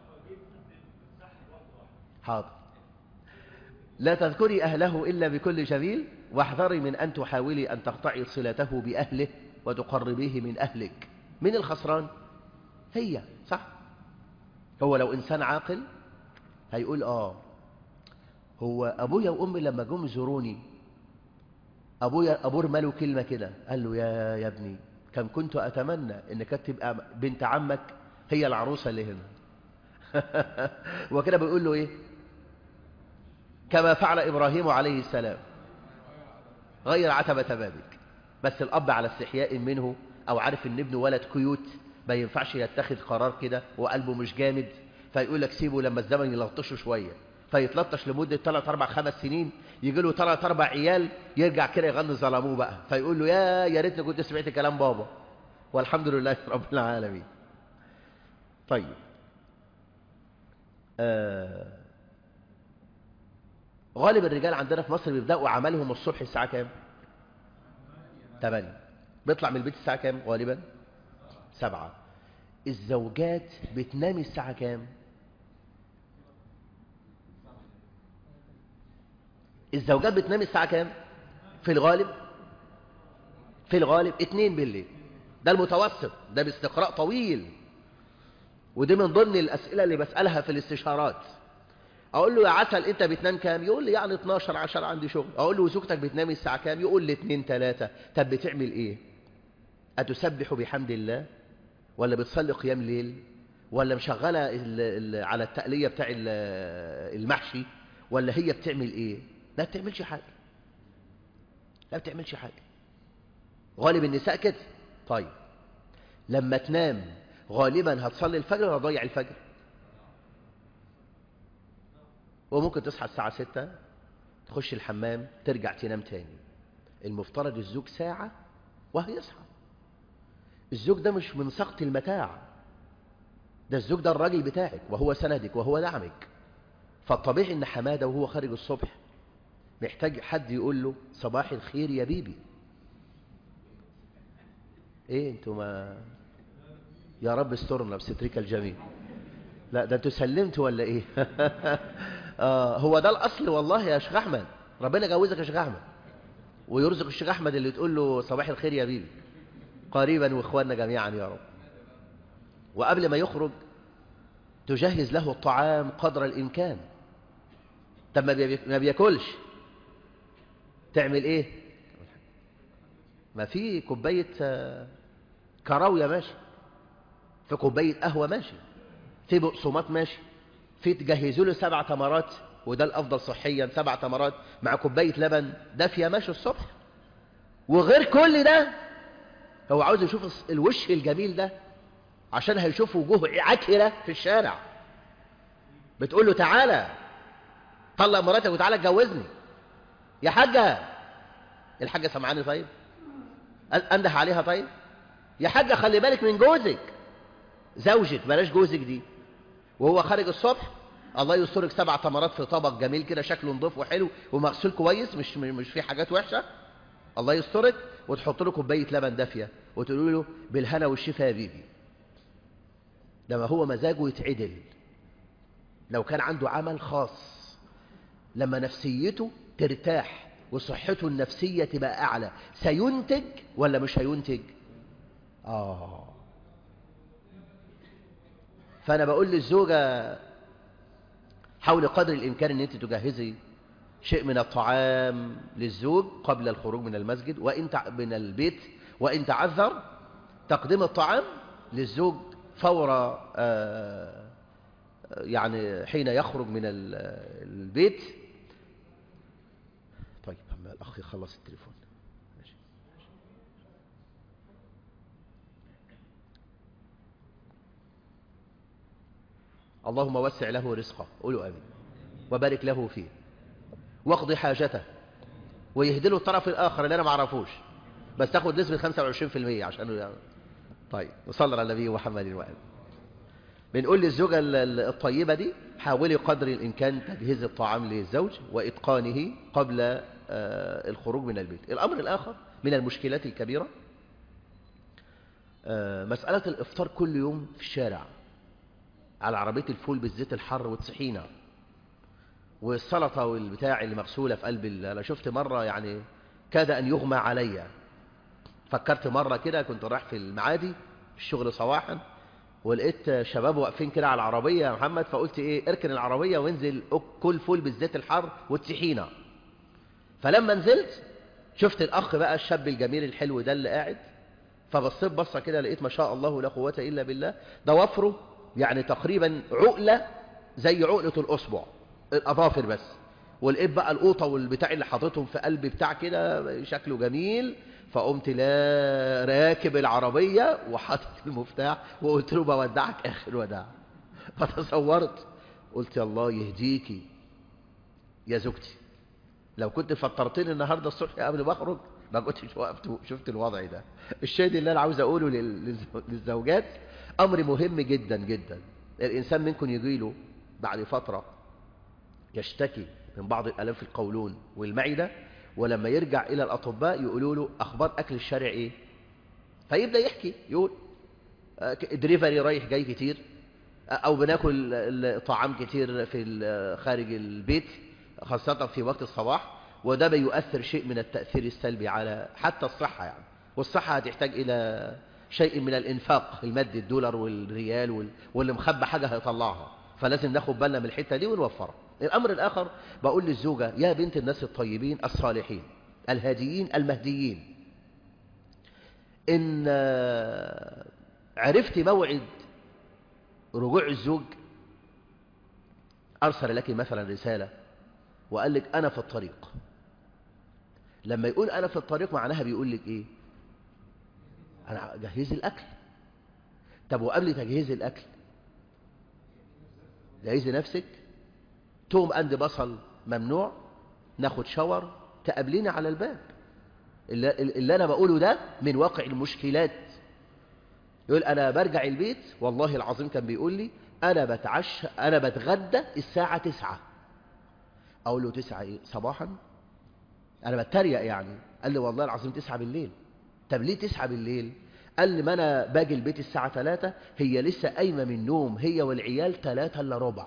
حاضر لا تذكري أهله إلا بكل جميل واحذري من أن تحاولي أن تقطعي صلته بأهله وتقربيه من أهلك من الخسران هي صح هو لو إنسان عاقل هيقول آه هو أبويا وأمي لما جم يزوروني أبويا أبو رماله كلمة كده قال له يا يا ابني كم كنت أتمنى إنك تبقى بنت عمك هي العروسة اللي هنا وكده بيقول له إيه كما فعل إبراهيم عليه السلام غير عتبة بابك بس الأب على استحياء منه أو عارف إن ابنه ولد كيوت ما ينفعش يتخذ قرار كده وقلبه مش جامد فيقول لك سيبه لما الزمن يلطشه شوية فيتلطش لمدة 3 4 5 سنين يجي له 3 4 عيال يرجع كده يغني ظلموه بقى فيقول له يا يا ريتني كنت سمعت كلام بابا والحمد لله رب العالمين طيب آه غالب الرجال عندنا في مصر بيبدأوا عملهم الصبح الساعة كام؟ 8 بيطلع من البيت الساعة كام غالبا؟ 7 الزوجات بتنام الساعة كام؟ الزوجات بتنام الساعة كام؟ في الغالب في الغالب 2 بالليل ده المتوسط ده باستقراء طويل ودي من ضمن الأسئلة اللي بسألها في الاستشارات اقول له يا عسل انت بتنام كام يقول لي يعني 12 10 عندي شغل اقول له وزوجتك بتنام الساعه كام يقول لي 2 3 طب بتعمل ايه اتسبح بحمد الله ولا بتصلي قيام ليل ولا مشغلة ال- ال- على التقلية بتاع ال- المحشي ولا هي بتعمل ايه لا بتعملش حاجة لا بتعملش حاجة غالب النساء كده طيب لما تنام غالبا هتصلي الفجر ولا هتضيع الفجر وممكن تصحى الساعة ستة تخش الحمام ترجع تنام تاني المفترض الزوج ساعة وهيصحى الزوج ده مش من سقط المتاع ده الزوج ده الراجل بتاعك وهو سندك وهو دعمك فالطبيعي ان حماده وهو خارج الصبح محتاج حد يقول له صباح الخير يا بيبي ايه انتوا ما يا رب استرنا بسترك الجميل لا ده انتوا سلمتوا ولا ايه آه هو ده الاصل والله يا شيخ احمد ربنا يجوزك يا شيخ احمد ويرزق الشيخ احمد اللي تقول له صباح الخير يا بيبي قريبا واخواننا جميعا يا رب وقبل ما يخرج تجهز له الطعام قدر الامكان طب ما بيبي- ما بياكلش تعمل ايه ما في كوبايه آه، كراويه ماشي في كوبايه قهوه ماشي في بقسماط ماشي في تجهزوا له سبع تمرات وده الافضل صحيا سبع تمرات مع كوبايه لبن دافيه ماشي الصبح وغير كل ده هو عاوز يشوف الص- الوش الجميل ده عشان هيشوف وجوه عكرة في الشارع بتقول له تعالى طلق مراتك وتعالى اتجوزني يا حاجة الحاجة سمعاني طيب أ- انده عليها طيب يا حاجة خلي بالك من جوزك زوجك بلاش جوزك دي وهو خارج الصبح الله يسترك سبع تمرات في طبق جميل كده شكله نضيف وحلو ومغسول كويس مش مش فيه حاجات وحشه الله يسترك وتحط له كوبايه لبن دافيه وتقول له بالهنا والشفا يا بيبي لما هو مزاجه يتعدل لو كان عنده عمل خاص لما نفسيته ترتاح وصحته النفسية تبقى أعلى سينتج ولا مش هينتج آه فأنا بقول للزوجة حاولي قدر الإمكان أن أنت تجهزي شيء من الطعام للزوج قبل الخروج من المسجد وإن تع... من البيت وإن تعذر تقديم الطعام للزوج فور آه، يعني حين يخرج من ال- البيت طيب أما الأخ يخلص التليفون ماشي. اللهم وسع له رزقه قولوا آمين وبارك له فيه واقضي حاجته ويهدله الطرف الآخر اللي أنا ما اعرفوش بس تاخد نسبة 25% عشان يعني. طيب وصلى على النبي محمد وآله بنقول للزوجة ال- ال- الطيبة دي حاولي قدر الإمكان تجهيز الطعام للزوج وإتقانه قبل آه، الخروج من البيت الأمر الآخر من المشكلات الكبيرة آه، مسألة الإفطار كل يوم في الشارع على عربية الفول بالزيت الحر والطحينة والسلطة والبتاع اللي مغسولة في قلب ال- أنا شفت مرة يعني كاد أن يغمى عليا فكرت مرة كده كنت رايح في المعادي الشغل صباحا ولقيت شباب واقفين كده على العربية يا محمد فقلت ايه اركن العربية وانزل أك- كل فول بالزيت الحر والطحينة فلما نزلت شفت الأخ بقى الشاب الجميل الحلو ده اللي قاعد فبصيت بصة كده لقيت ما شاء الله لا قوة إلا بالله ده وفره يعني تقريبا عقلة زي عقلة الأصبع الأظافر بس ولقيت بقى القوطة والبتاع اللي حاططهم في قلب بتاع كده شكله جميل فقمت لا راكب العربية وحاطط المفتاح وقلت له بودعك آخر وداع فتصورت قلت يا الله يهديكي يا زوجتي لو كنت فطرتني النهارده الصبح قبل ما اخرج ما كنتش وقفت وشفت الوضع ده الشيء اللي انا عاوز اقوله لل- للز- للزوجات امر مهم جدا جدا الانسان منكم يجي له بعد فتره يشتكي من بعض الالام في القولون والمعده ولما يرجع الى الاطباء يقولوا له اخبار اكل الشارع ايه فيبدا يحكي يقول آه، ك- دريفري رايح جاي كتير آه، او بناكل ال- طعام كتير في ال- خارج البيت خاصة في وقت الصباح وده بيؤثر شيء من التأثير السلبي على حتى الصحة يعني والصحة هتحتاج إلى شيء من الإنفاق المادي الدولار والريال وال- واللي مخبى حاجة هيطلعها فلازم ناخد بالنا من الحتة دي ونوفرها الأمر الآخر بقول للزوجة يا بنت الناس الطيبين الصالحين الهاديين المهديين إن آه، عرفت موعد رجوع الزوج أرسل لك مثلا رسالة وقال لك أنا في الطريق لما يقول أنا في الطريق معناها بيقول لك إيه أنا جهز الأكل طب وقبل تجهيز الأكل جهزي نفسك توم أند بصل ممنوع ناخد شاور تقابليني على الباب اللي, اللي أنا بقوله ده من واقع المشكلات يقول أنا برجع البيت والله العظيم كان بيقول لي أنا بتعشى أنا بتغدى الساعة تسعة أقول له تسعة إيه صباحا أنا بتريق يعني قال لي والله العظيم تسعة بالليل طب ليه تسعة بالليل قال لي ما أنا باجي البيت الساعة ثلاثة هي لسه قايمة من النوم هي والعيال ثلاثة إلا ربع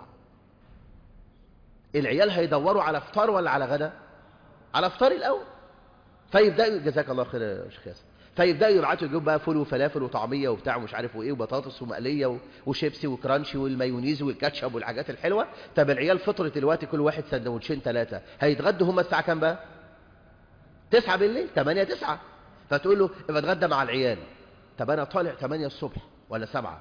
العيال هيدوروا على فطار ولا على غدا على فطار الأول فيبدأوا جزاك الله خير يا شيخ ياسر فيبدأوا يبعتوا يجيبوا بقى فول وفلافل وطعمية وبتاع ومش عارف وايه وبطاطس ومقلية وشيبسي وكرانشي والمايونيز والكاتشب والحاجات الحلوة طب العيال فطرت دلوقتي كل واحد سندوتشين ثلاثة هيتغدوا هم الساعة كام بقى؟ تسعة بالليل تمانية تسعة فتقول له ابقى اتغدى مع العيال طب انا طالع تمانية الصبح ولا سبعة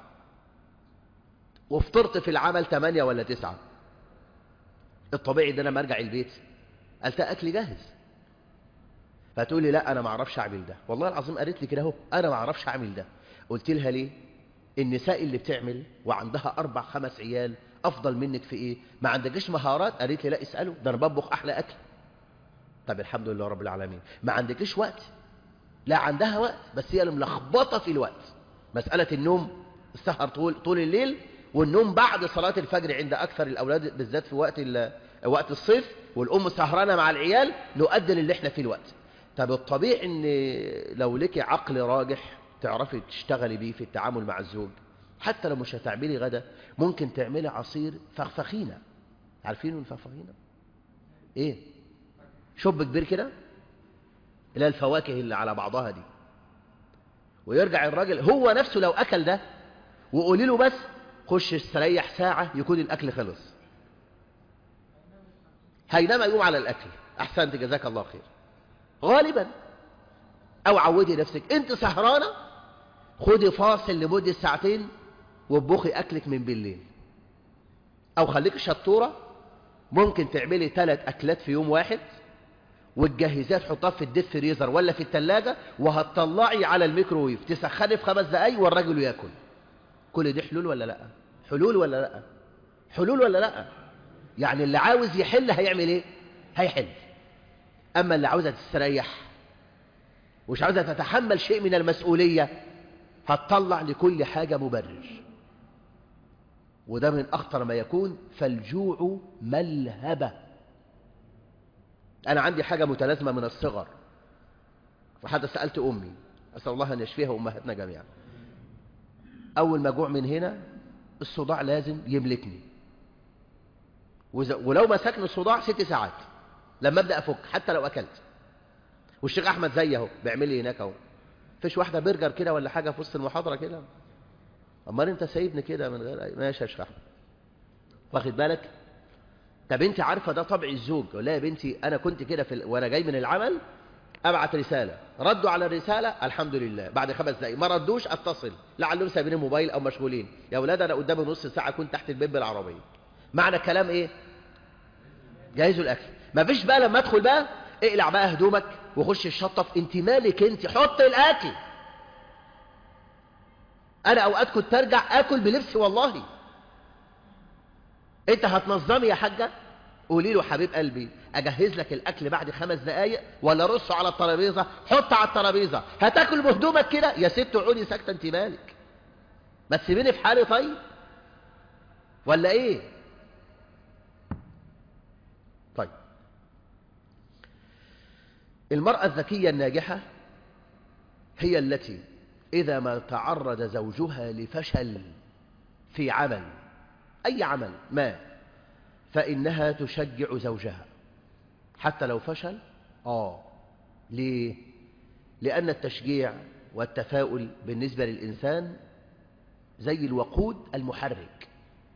وفطرت في العمل تمانية ولا تسعة الطبيعي ان انا لما ارجع البيت التقى اكل جاهز فتقول لي لا انا ما اعرفش اعمل ده والله العظيم قالت لي كده اهو انا ما اعرفش اعمل ده قلت لها ليه النساء اللي بتعمل وعندها اربع خمس عيال افضل منك في ايه ما عندكش مهارات قالت لي لا اساله ده انا بطبخ احلى اكل طب الحمد لله رب العالمين ما عندكش وقت لا عندها وقت بس هي اللي ملخبطه في الوقت مساله النوم السهر طول طول الليل والنوم بعد صلاه الفجر عند اكثر الاولاد بالذات في وقت وقت الصيف والام سهرانه مع العيال نؤدي اللي احنا فيه الوقت طب الطبيعي ان لو لك عقل راجح تعرفي تشتغلي بيه في التعامل مع الزوج حتى لو مش هتعملي غدا ممكن تعملي عصير فخفخينه عارفين الفخفخينه ايه شب كبير كده اللي هي الفواكه اللي على بعضها دي ويرجع الراجل هو نفسه لو اكل ده وقولي له بس خش استريح ساعه يكون الاكل خلص هينام يقوم على الاكل احسنت جزاك الله خير غالبا او عودي نفسك انت سهرانه خدي فاصل لمده ساعتين واطبخي اكلك من بالليل او خليك شطوره ممكن تعملي ثلاث اكلات في يوم واحد والجهزات تحطها في الديب فريزر ولا في الثلاجه وهتطلعي على الميكروويف تسخني في خمس دقايق والراجل ياكل كل دي حلول ولا لا حلول ولا لا حلول ولا لا يعني اللي عاوز يحل هيعمل ايه هيحل أما اللي عاوزة تستريح ومش عاوزة تتحمل شيء من المسؤولية هتطلع لكل حاجة مبرر وده من أخطر ما يكون فالجوع ملهبة أنا عندي حاجة متلازمة من الصغر وحتى سألت أمي أسأل الله أن يشفيها أمهاتنا جميعا أول ما جوع من هنا الصداع لازم يملكني ولو مسكني الصداع ست ساعات لما ابدا افك حتى لو اكلت والشيخ احمد زي اهو بيعمل لي هناك اهو فيش واحده برجر كده ولا حاجه في وسط المحاضره كده امال انت سايبني كده من غير ماشي يا شيخ احمد واخد بالك طب انت عارفه ده طبع الزوج ولا يا بنتي انا كنت كده في ال... وانا جاي من العمل ابعت رساله ردوا على الرساله الحمد لله بعد خمس دقايق ما ردوش اتصل لعلهم سايبين الموبايل او مشغولين يا اولاد انا قدامي نص ساعه كنت تحت الباب بالعربيه معنى الكلام ايه جهزوا الاكل ما فيش بقى لما ادخل بقى اقلع بقى هدومك وخش الشطف انت مالك انت حط الاكل انا اوقات كنت ارجع اكل بلبسي والله انت هتنظمي يا حاجه قولي له حبيب قلبي اجهز لك الاكل بعد خمس دقايق ولا رصه على الترابيزه حط على الترابيزه هتاكل بهدومك كده يا ست عوني ساكته انت مالك ما تسيبيني في حالي طيب ولا ايه طيب المرأة الذكية الناجحة هي التي إذا ما تعرض زوجها لفشل في عمل أي عمل ما فإنها تشجع زوجها حتى لو فشل آه ليه؟ لأن التشجيع والتفاؤل بالنسبة للإنسان زي الوقود المحرك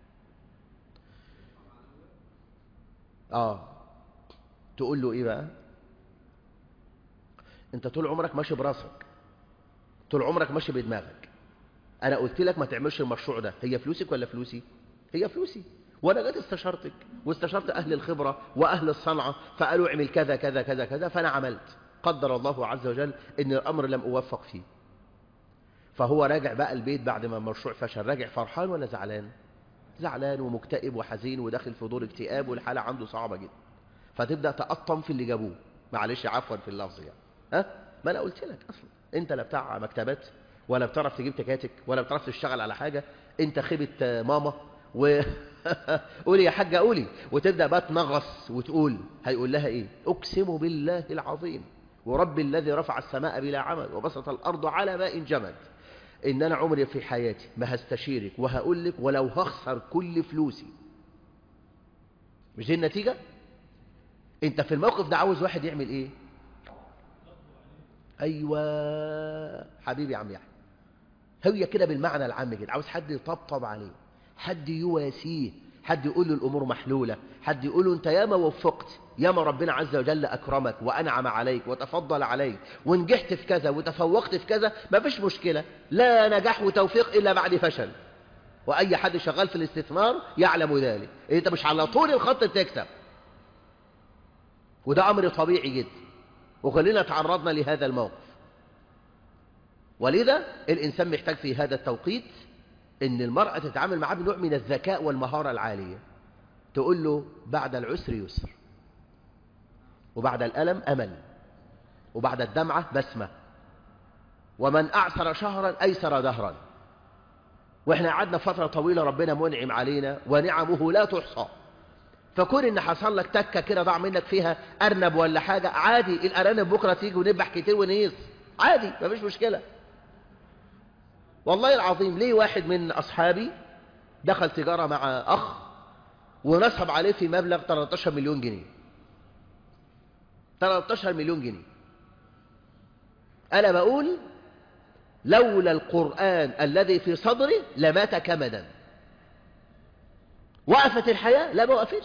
آه تقول له إيه بقى أنت طول عمرك ماشي براسك طول عمرك ماشي بدماغك انا قلت لك ما تعملش المشروع ده هي فلوسك ولا فلوسي هي فلوسي وانا جيت استشرتك واستشرت اهل الخبره واهل الصنعه فقالوا اعمل كذا كذا كذا كذا فانا عملت قدر الله عز وجل ان الامر لم اوفق فيه فهو راجع بقى البيت بعد ما المشروع فشل راجع فرحان ولا زعلان زعلان ومكتئب وحزين وداخل في دور اكتئاب والحاله عنده صعبه جدا فتبدا تقطم في اللي جابوه معلش عفوا في اللفظ يعني ها ما انا قلت لك اصلا انت لا بتاع مكتبات ولا بتعرف تجيب تكاتك ولا بتعرف تشتغل على حاجه انت خيبه ماما و قولي يا حاجه قولي وتبدا بقى تنغص وتقول هيقول لها ايه اقسم بالله العظيم ورب الذي رفع السماء بلا عمل وبسط الارض على ماء جمد ان انا عمري في حياتي ما هستشيرك وهقول لك ولو هخسر كل فلوسي مش دي النتيجه انت في الموقف ده عاوز واحد يعمل ايه ايوه حبيبي يا عم يحيى هي كده بالمعنى العام كده عاوز حد يطبطب عليه حد يواسيه حد يقول له الامور محلوله حد يقول له انت ياما وفقت ياما ربنا عز وجل اكرمك وانعم عليك وتفضل عليك ونجحت في كذا وتفوقت في كذا ما فيش مشكله لا نجاح وتوفيق الا بعد فشل واي حد شغال في الاستثمار يعلم ذلك انت مش على طول الخط تكسب وده امر طبيعي جدا وكلنا تعرضنا لهذا الموقف ولذا الإنسان محتاج في هذا التوقيت أن المرأة تتعامل معاه بنوع من الذكاء والمهارة العالية تقول له بعد العسر يسر وبعد الألم أمل وبعد الدمعة بسمة ومن أعسر شهرا أيسر دهرا وإحنا قعدنا فترة طويلة ربنا منعم علينا ونعمه لا تحصى فكون ان حصل لك تكه كده ضاع منك فيها ارنب ولا حاجه عادي الارانب بكره تيجي ونذبح كتير ونقيس عادي مفيش مشكله والله العظيم ليه واحد من اصحابي دخل تجاره مع اخ ونصب عليه في مبلغ 13 مليون جنيه 13 مليون جنيه انا بقول لولا القران الذي في صدري لمات كمدا وقفت الحياه لا ما وقفتش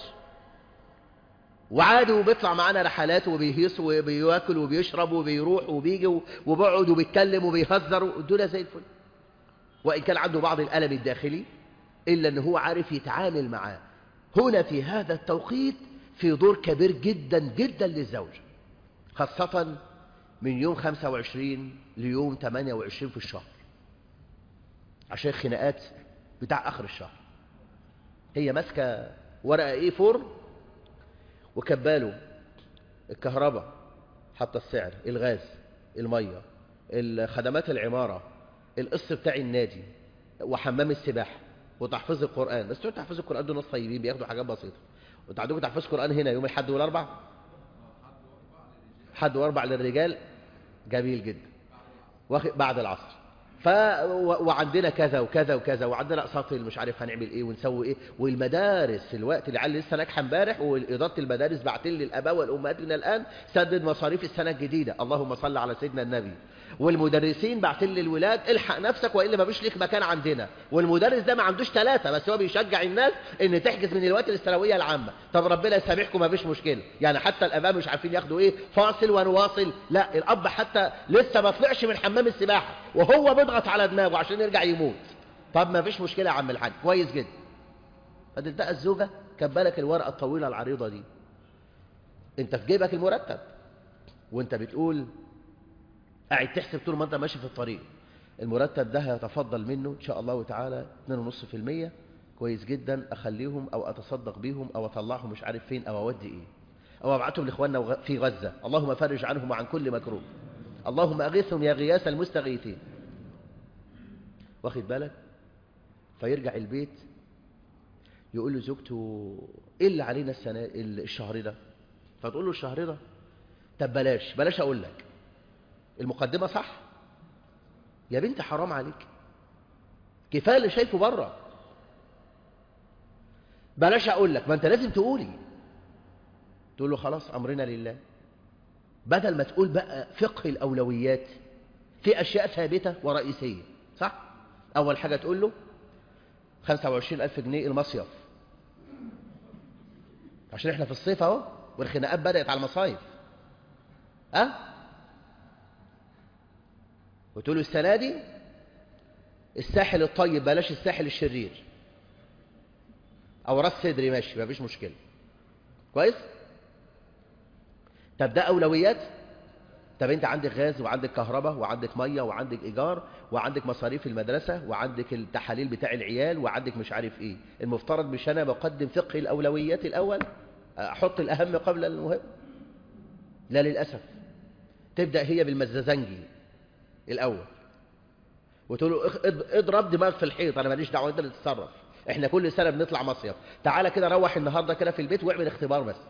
وعادي وبيطلع معانا رحلات وبيهيص وبياكل وبيشرب وبيروح وبيجي وبيقعد وبيتكلم وبيهزر الدنيا زي الفل وإن كان عنده بعض الألم الداخلي إلا أنه هو عارف يتعامل معاه هنا في هذا التوقيت في دور كبير جدا جدا للزوج خاصة من يوم 25 ليوم 28 في الشهر عشان الخناقات بتاع آخر الشهر هي ماسكة ورقة ايه فور وكباله الكهرباء حتى السعر الغاز المية الخدمات العمارة القسط بتاع النادي وحمام السباحة وتحفيظ القرآن بس تقول تحفيظ القرآن دول ناس طيبين بياخدوا حاجات بسيطة وانت عندكم تحفيظ القرآن هنا يوم الحد والأربع حد وأربع للرجال جميل جدا بعد العصر ف وعندنا كذا وكذا وكذا وعندنا اقساط مش عارف هنعمل ايه ونسوي ايه والمدارس في الوقت اللي علي لسه ناجحه امبارح واداره المدارس بعتين للاباء والامهات من الان سدد مصاريف السنه الجديده اللهم صل على سيدنا النبي والمدرسين بعتين للولاد الحق نفسك والا ما فيش ليك مكان عندنا والمدرس ده ما عندوش ثلاثه بس هو بيشجع الناس ان تحجز من الوقت للثانويه العامه طب ربنا يسامحكم ما فيش مشكله يعني حتى الاباء مش عارفين ياخدوا ايه فاصل ونواصل لا الاب حتى لسه ما طلعش من حمام السباحه وهو بيضغط على دماغه عشان يرجع يموت طب ما فيش مشكله يا عم الحاج كويس جدا فدل بقى الزوجه كبالك الورقه الطويله العريضه دي انت في جيبك المرتب وانت بتقول قاعد تحسب طول ما انت ماشي في الطريق المرتب ده هيتفضل منه ان شاء الله تعالى 2.5% كويس جدا اخليهم او اتصدق بيهم او اطلعهم مش عارف فين او اودي ايه او ابعتهم لاخواننا في غزه اللهم فرج عنهم وعن كل مكروه اللهم اغيثهم يا غياث المستغيثين واخد بالك فيرجع البيت يقول له زوجته ايه اللي علينا السنه الشهر ده فتقول له الشهر ده طب بلاش بلاش اقول لك المقدمة صح يا بنت حرام عليك كفاية اللي شايفه بره بلاش أقول لك ما أنت لازم تقولي تقول له خلاص أمرنا لله بدل ما تقول بقى فقه الأولويات في أشياء ثابتة ورئيسية صح؟ أول حاجة تقول له 25 ألف جنيه المصيف عشان احنا في الصيف اهو والخناقات بدأت على المصايف أه؟ وتقول له السنة دي الساحل الطيب بلاش الساحل الشرير او راس صدري ماشي مفيش مشكله كويس طب ده اولويات طب انت عندك غاز وعندك كهرباء وعندك ميه وعندك ايجار وعندك مصاريف المدرسه وعندك التحاليل بتاع العيال وعندك مش عارف ايه المفترض مش انا بقدم فقه الاولويات الاول احط الاهم قبل المهم لا للاسف تبدا هي بالمزازنجي الاول وتقول له اضرب دماغك في الحيط انا ماليش دعوه انت اللي تتصرف احنا كل سنه بنطلع مصيف تعالى كده روح النهارده كده في البيت واعمل اختبار بس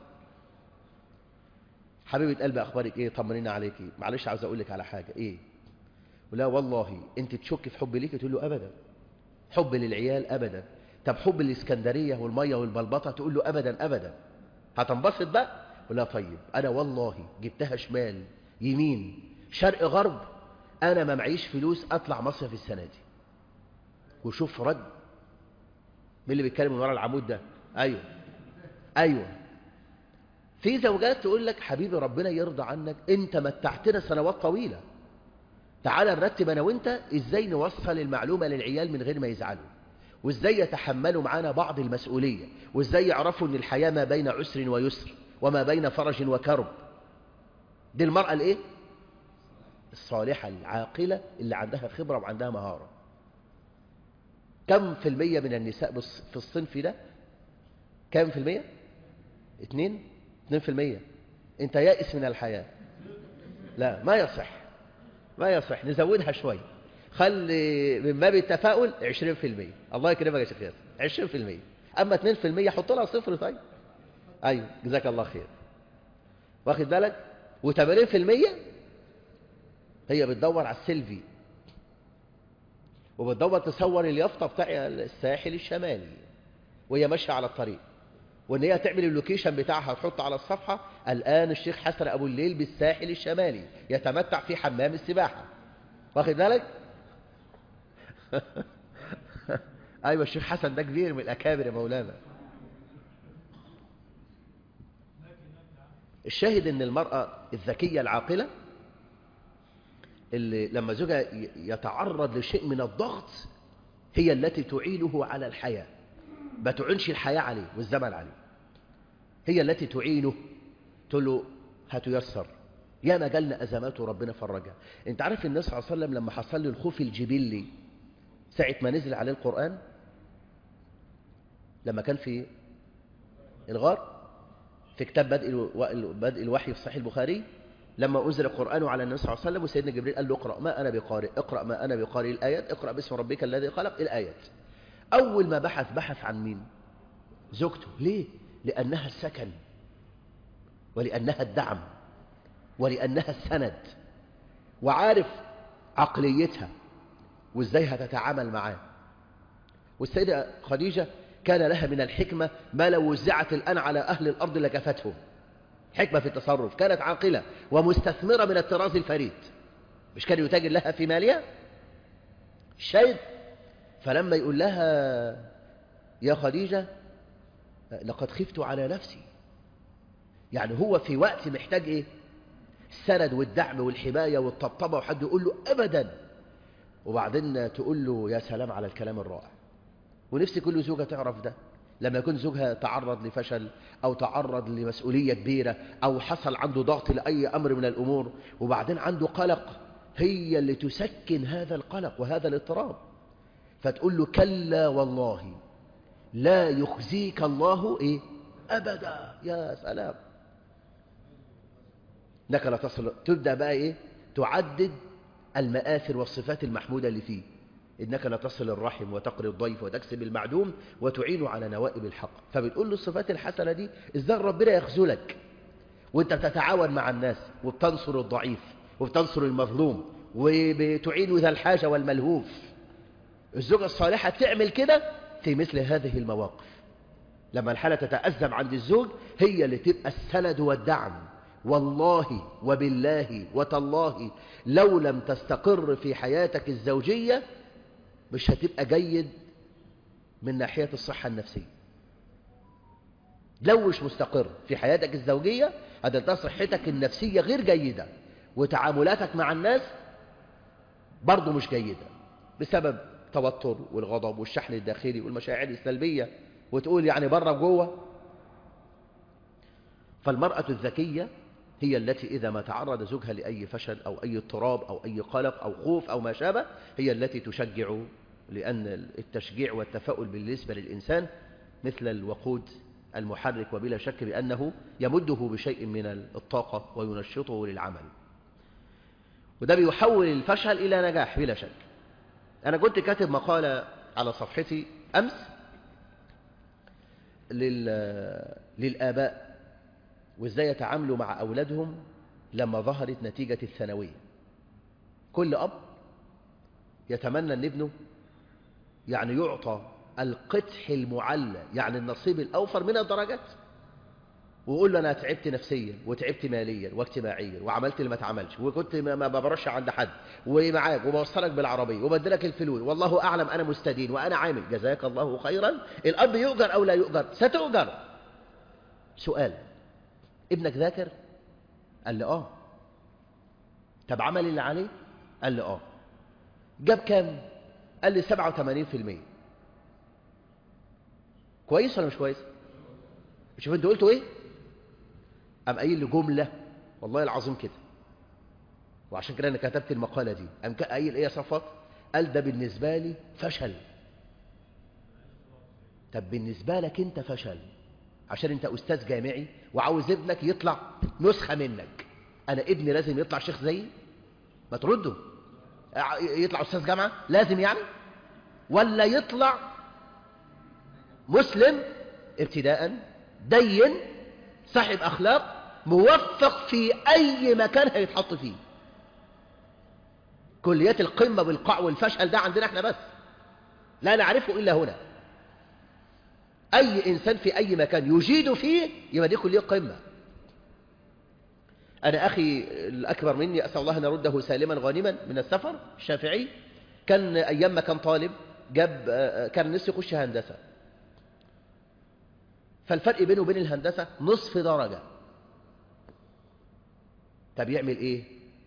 حبيبه قلبي اخبارك ايه طمنينا عليكي معلش عاوز اقول لك على حاجه ايه ولا والله انت تشك في حبي ليكي تقول له ابدا حب للعيال ابدا طب حب الاسكندريه والميه والبلبطه تقول له ابدا ابدا هتنبسط بقى ولا طيب انا والله جبتها شمال يمين شرق غرب انا ما معيش فلوس اطلع مصيف السنه دي وشوف رد مين اللي بيتكلم من ورا العمود ده ايوه ايوه في زوجات تقول لك حبيبي ربنا يرضى عنك انت متعتنا سنوات طويله تعال نرتب انا وانت ازاي نوصل المعلومه للعيال من غير ما يزعلوا وازاي يتحملوا معانا بعض المسؤوليه وازاي يعرفوا ان الحياه ما بين عسر ويسر وما بين فرج وكرب دي المراه الايه الصالحه العاقله اللي عندها خبره وعندها مهاره كم في المية من النساء في الصنف ده كم في المية اتنين اتنين في المية انت يائس من الحياة لا ما يصح ما يصح نزودها شوي خلي من باب التفاؤل عشرين في المية الله يكرمك يا شيخ ياسر عشرين في المية أما اتنين في المية حط لها صفر طيب أيوه جزاك الله خير واخد بالك وتمانين في المية هي بتدور على السيلفي وبتدور تصور اليافطة بتاع الساحل الشمالي وهي ماشية على الطريق وان هي تعمل اللوكيشن بتاعها تحط على الصفحة الآن الشيخ حسن أبو الليل بالساحل الشمالي يتمتع في حمام السباحة واخد بالك أيوة الشيخ حسن ده كبير من الأكابر يا مولانا الشاهد ان المرأة الذكية العاقلة اللي لما زوجها يتعرض لشيء من الضغط هي التي تعينه على الحياة ما تعينش الحياة عليه والزمن عليه هي التي تعينه تقول له هتيسر يا ما جالنا أزمات وربنا فرجها انت عارف النبي صلى الله عليه وسلم لما حصل له الخوف الجبلي ساعة ما نزل عليه القرآن لما كان في الغار في كتاب بدء بدء الوحي في صحيح البخاري لما أنزل القرآن على النبي صلى الله عليه وسلم وسيدنا جبريل قال له اقرأ ما أنا بقارئ اقرأ ما أنا بقارئ الآيات اقرأ باسم ربك الذي خلق الآيات أول ما بحث بحث عن مين زوجته ليه لأنها السكن ولأنها الدعم ولأنها السند وعارف عقليتها وإزاي هتتعامل معاه والسيدة خديجة كان لها من الحكمة ما لو وزعت الآن على أهل الأرض لكفتهم حكمة في التصرف كانت عاقلة ومستثمرة من الطراز الفريد مش كان يتاجر لها في مالها الشاهد فلما يقول لها يا خديجة لقد خفت على نفسي يعني هو في وقت محتاج ايه السند والدعم والحماية والطبطبة وحد يقول له أبدا وبعدين تقول له يا سلام على الكلام الرائع ونفسي كل زوجة تعرف ده لما يكون زوجها تعرض لفشل أو تعرض لمسؤولية كبيرة أو حصل عنده ضغط لأي أمر من الأمور وبعدين عنده قلق هي اللي تسكن هذا القلق وهذا الاضطراب فتقول له كلا والله لا يخزيك الله إيه أبدا يا سلام انك لا تصل تبدأ بقى إيه تعدد المآثر والصفات المحمودة اللي فيه إنك لا تصل الرحم وتقري الضيف وتكسب المعدوم وتعين على نوائب الحق فبتقول له الصفات الحسنة دي إزاي ربنا يخذلك وانت بتتعاون مع الناس وبتنصر الضعيف وبتنصر المظلوم وبتعين ذا الحاجة والملهوف الزوجة الصالحة تعمل كده في مثل هذه المواقف لما الحالة تتأزم عند الزوج هي اللي تبقى السند والدعم والله وبالله وتالله لو لم تستقر في حياتك الزوجية مش هتبقى جيد من ناحية الصحة النفسية لو مش مستقر في حياتك الزوجية هتلقى صحتك النفسية غير جيدة وتعاملاتك مع الناس برضو مش جيدة بسبب التوتر والغضب والشحن الداخلي والمشاعر السلبية وتقول يعني بره وجوه فالمرأة الذكية هي التي إذا ما تعرض زوجها لأي فشل أو أي اضطراب أو أي قلق أو خوف أو ما شابه هي التي تشجع لأن التشجيع والتفاؤل بالنسبة للإنسان مثل الوقود المحرك وبلا شك بأنه يمده بشيء من الطاقة وينشطه للعمل وده بيحول الفشل إلى نجاح بلا شك أنا كنت كاتب مقالة على صفحتي أمس لل... للآباء وإزاي يتعاملوا مع أولادهم لما ظهرت نتيجة الثانوية كل أب يتمنى أن ابنه يعني يعطى القدح المعلى يعني النصيب الأوفر من الدرجات ويقول له أنا تعبت نفسيا وتعبت ماليا واجتماعيا وعملت اللي ما اتعملش وكنت ما ببرش عند حد ومعاك وبوصلك بالعربية وبدلك الفلوس والله أعلم أنا مستدين وأنا عامل جزاك الله خيرا الأب يؤجر أو لا يؤجر ستؤجر سؤال ابنك ذاكر قال لي آه طب عمل اللي عليه قال لي آه جاب كام قال لي 87% كويس ولا مش كويس شوف انتوا قلتوا ايه قام قايل لي جمله والله العظيم كده وعشان كده انا كتبت المقاله دي قام قايل ايه يا صفات قال ده بالنسبه لي فشل طب بالنسبه لك انت فشل عشان انت استاذ جامعي وعاوز ابنك يطلع نسخه منك انا ابني لازم يطلع شيخ زيي ما تردوا يطلع استاذ جامعه لازم يعني ولا يطلع مسلم ابتداء دين صاحب أخلاق موفق في أي مكان هيتحط فيه كليات القمة والقاع والفشل ده عندنا احنا بس لا نعرفه إلا هنا أي إنسان في أي مكان يجيد فيه يبقى دي كلية قمة أنا أخي الأكبر مني أسأل الله أن أرده سالما غانما من السفر الشافعي كان أيام ما كان طالب جاب كان نفسه يخش هندسة فالفرق بينه وبين الهندسة نصف درجة طب يعمل ايه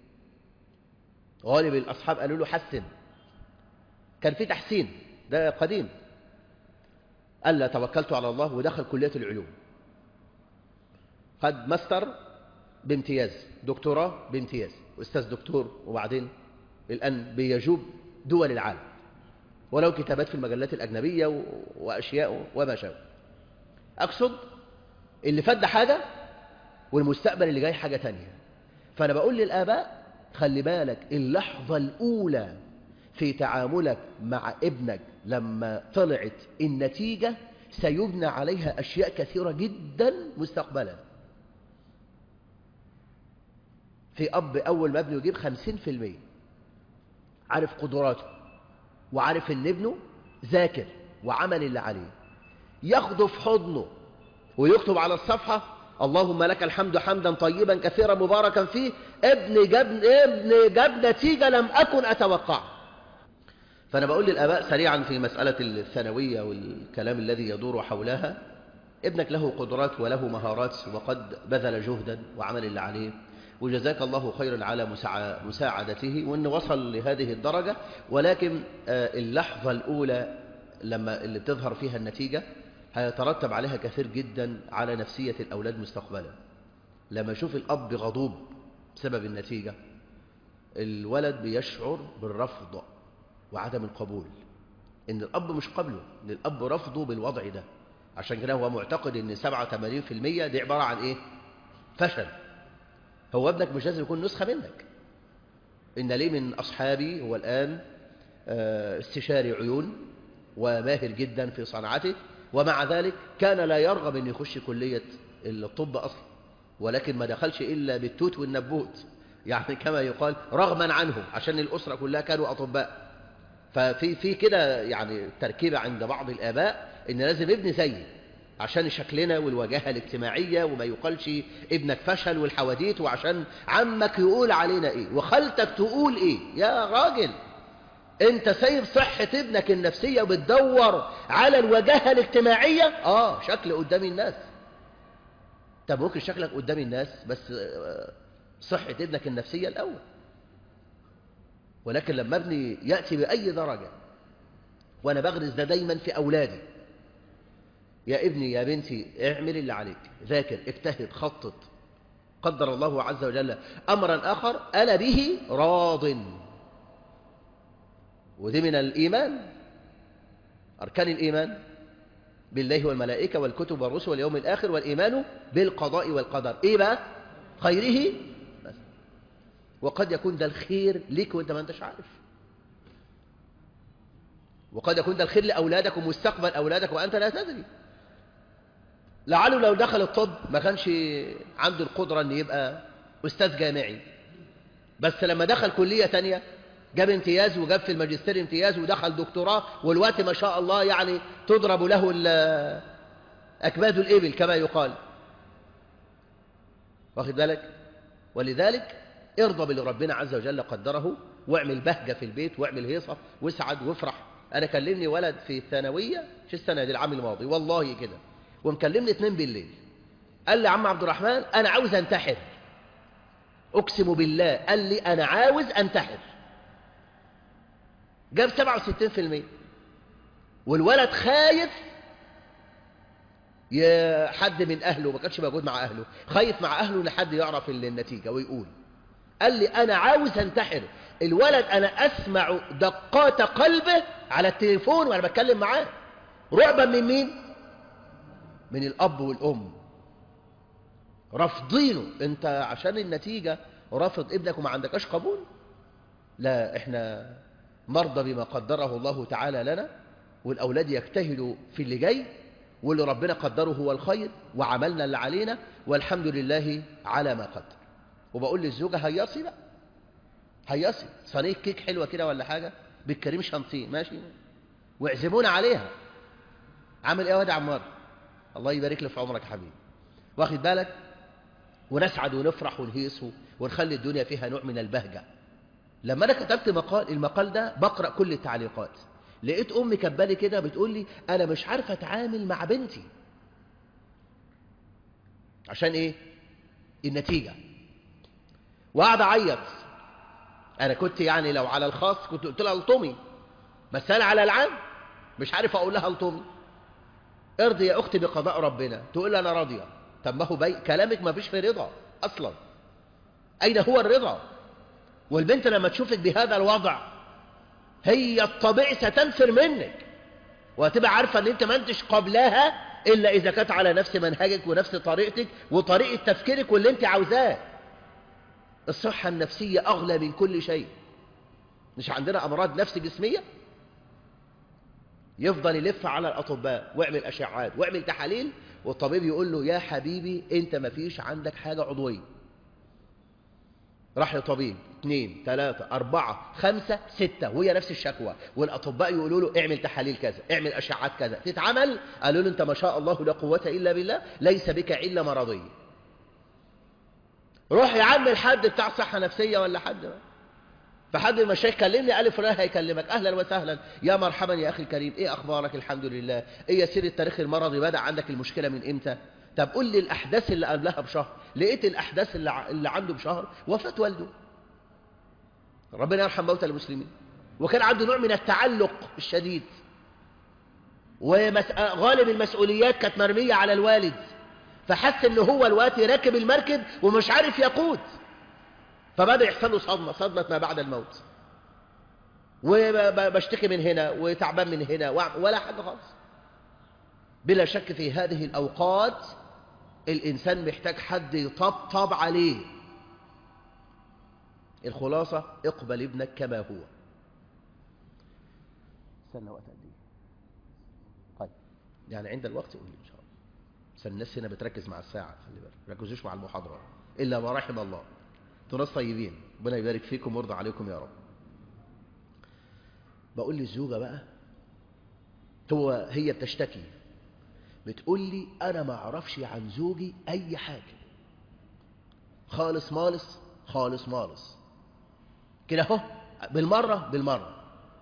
غالب الأصحاب قالوا له حسن كان في تحسين ده قديم قال لا توكلت على الله ودخل كلية العلوم خد ماستر بامتياز دكتوراه بامتياز أستاذ دكتور وبعدين الآن بيجوب دول العالم ولو كتابات في المجلات الأجنبية وأشياء وما شابه أقصد اللي فات حاجة والمستقبل اللي جاي حاجة تانية فأنا بقول للآباء خلي بالك اللحظة الأولى في تعاملك مع ابنك لما طلعت النتيجة سيبنى عليها أشياء كثيرة جدا مستقبلا في أب أول ما ابنه يجيب خمسين في المية عارف قدراته وعارف ان ابنه ذاكر وعمل اللي عليه ياخده في حضنه ويكتب على الصفحة اللهم لك الحمد حمدا طيبا كثيرا مباركا فيه ابن جاب ابن جاب نتيجة لم أكن أتوقع فأنا بقول للآباء سريعا في مسألة الثانوية والكلام الذي يدور حولها ابنك له قدرات وله مهارات وقد بذل جهدا وعمل اللي عليه وجزاك الله خيرا على مساعدته وأنه وصل لهذه الدرجة ولكن اللحظة الأولى لما اللي بتظهر فيها النتيجة هيترتب عليها كثير جدا على نفسية الأولاد مستقبلا لما يشوف الأب غضوب بسبب النتيجة الولد بيشعر بالرفض وعدم القبول إن الأب مش قبله إن الأب رفضه بالوضع ده عشان كده هو معتقد إن 87% دي عبارة عن إيه؟ فشل هو ابنك مش لازم يكون نسخة منك إن لي من أصحابي هو الآن استشاري عيون وماهر جدا في صنعته ومع ذلك كان لا يرغب أن يخش كلية الطب أصلا ولكن ما دخلش إلا بالتوت والنبوت يعني كما يقال رغما عنه عشان الأسرة كلها كانوا أطباء ففي في كده يعني تركيبة عند بعض الآباء إن لازم ابن زيي عشان شكلنا والوجاهة الاجتماعية وما يقالش ابنك فشل والحواديت وعشان عمك يقول علينا ايه وخالتك تقول ايه يا راجل انت سايب صحة ابنك النفسية وبتدور على الوجاهة الاجتماعية اه شكل قدام الناس طب ممكن شكلك قدام الناس بس صحة ابنك النفسية الأول ولكن لما ابني يأتي بأي درجة وأنا بغرز ده دايما في أولادي يا ابني يا بنتي اعمل اللي عليك ذاكر اجتهد خطط قدر الله عز وجل أمرا آخر أنا به راض ودي من الإيمان أركان الإيمان بالله والملائكة والكتب والرسل واليوم الآخر والإيمان بالقضاء والقدر إيه بقى خيره بس. وقد يكون ده الخير ليك وانت ما انتش عارف وقد يكون ده الخير لأولادك ومستقبل أولادك وأنت لا تدري لعله لو دخل الطب ما كانش عنده القدرة أن يبقى أستاذ جامعي بس لما دخل كلية تانية جاب امتياز وجاب في الماجستير امتياز ودخل دكتوراه والوقت ما شاء الله يعني تضرب له أكباد الإبل كما يقال واخد بالك ولذلك ارضى باللي ربنا عز وجل قدره واعمل بهجة في البيت واعمل هيصة واسعد وافرح أنا كلمني ولد في الثانوية في السنة دي العام الماضي والله كده ومكلمني اتنين بالليل قال لي عم عبد الرحمن أنا عاوز أنتحر أقسم بالله قال لي أنا عاوز أنتحر جاب 67% والولد خايف يا حد من أهله ما كانش موجود مع أهله خايف مع أهله لحد يعرف النتيجة ويقول قال لي أنا عاوز أنتحر الولد أنا أسمع دقات قلبه على التليفون وأنا بتكلم معاه رعبا من مين؟ من الأب والأم رافضينه أنت عشان النتيجة رافض ابنك وما عندكش قبول لا إحنا نرضى بما قدره الله تعالى لنا والأولاد يجتهدوا في اللي جاي واللي ربنا قدره هو الخير وعملنا اللي علينا والحمد لله على ما قدر وبقول للزوجة هيصي بقى هيصي صينيه كيك حلوة كده ولا حاجة بالكريم شانتيه ماشي واعزمونا عليها عامل ايه يا واد عمار الله يبارك لي في عمرك يا حبيبي واخد بالك ونسعد ونفرح ونهيص ونخلي الدنيا فيها نوع من البهجة لما انا كتبت مقال المقال ده بقرأ كل التعليقات لقيت امي كبالي كده بتقول لي انا مش عارفه اتعامل مع بنتي عشان ايه النتيجه وقعد اعيط انا كنت يعني لو على الخاص كنت قلت لها الطمي بس انا على العام مش عارف اقول لها الطمي ارضي يا اختي بقضاء ربنا تقول لي انا راضيه طب ما هو بي... كلامك ما فيش في رضا اصلا اين هو الرضا والبنت لما تشوفك بهذا الوضع هي الطبيعي ستنفر منك وهتبقى عارفة ان انت ما انتش قبلها الا اذا كانت على نفس منهجك ونفس طريقتك وطريقة تفكيرك واللي انت عاوزاه الصحة النفسية اغلى من كل شيء مش عندنا امراض نفس جسمية يفضل يلف على الاطباء واعمل اشعات واعمل تحاليل والطبيب يقول له يا حبيبي انت ما فيش عندك حاجة عضوية راح لطبيب اثنين ثلاثة أربعة خمسة ستة وهي نفس الشكوى والأطباء يقولوا له اعمل تحاليل كذا اعمل أشعات كذا تتعمل قالوا له أنت ما شاء الله لا قوة إلا بالله ليس بك علة مرضية روح يا عم الحد بتاع صحة نفسية ولا حد فحد من المشايخ كلمني قال لي فلان هيكلمك أهلا وسهلا يا مرحبا يا أخي الكريم إيه أخبارك الحمد لله إيه يسير التاريخ المرضي بدأ عندك المشكلة من إمتى طب قول لي الأحداث اللي قبلها بشهر لقيت الأحداث اللي, اللي عنده بشهر وفاة والده ربنا يرحم موتى المسلمين وكان عنده نوع من التعلق الشديد وغالب المسؤوليات كانت مرمية على الوالد فحس ان هو الوقت راكب المركب ومش عارف يقود فبدأ يحصل له صدمة صدمة ما بعد الموت وبشتكي من هنا وتعبان من هنا ولا حاجة خالص بلا شك في هذه الأوقات الإنسان محتاج حد يطبطب عليه الخلاصة اقبل ابنك كما هو استنى وقت قد ايه طيب يعني عند الوقت قول لي ان شاء الله بس الناس هنا بتركز مع الساعة خلي بالك ما ركزوش مع المحاضرة إلا ما رحم الله انتوا ناس طيبين ربنا يبارك فيكم ويرضى عليكم يا رب بقول للزوجة بقى هو هي بتشتكي بتقول لي أنا ما أعرفش عن زوجي أي حاجة خالص مالص خالص مالص كده اهو بالمرة بالمرة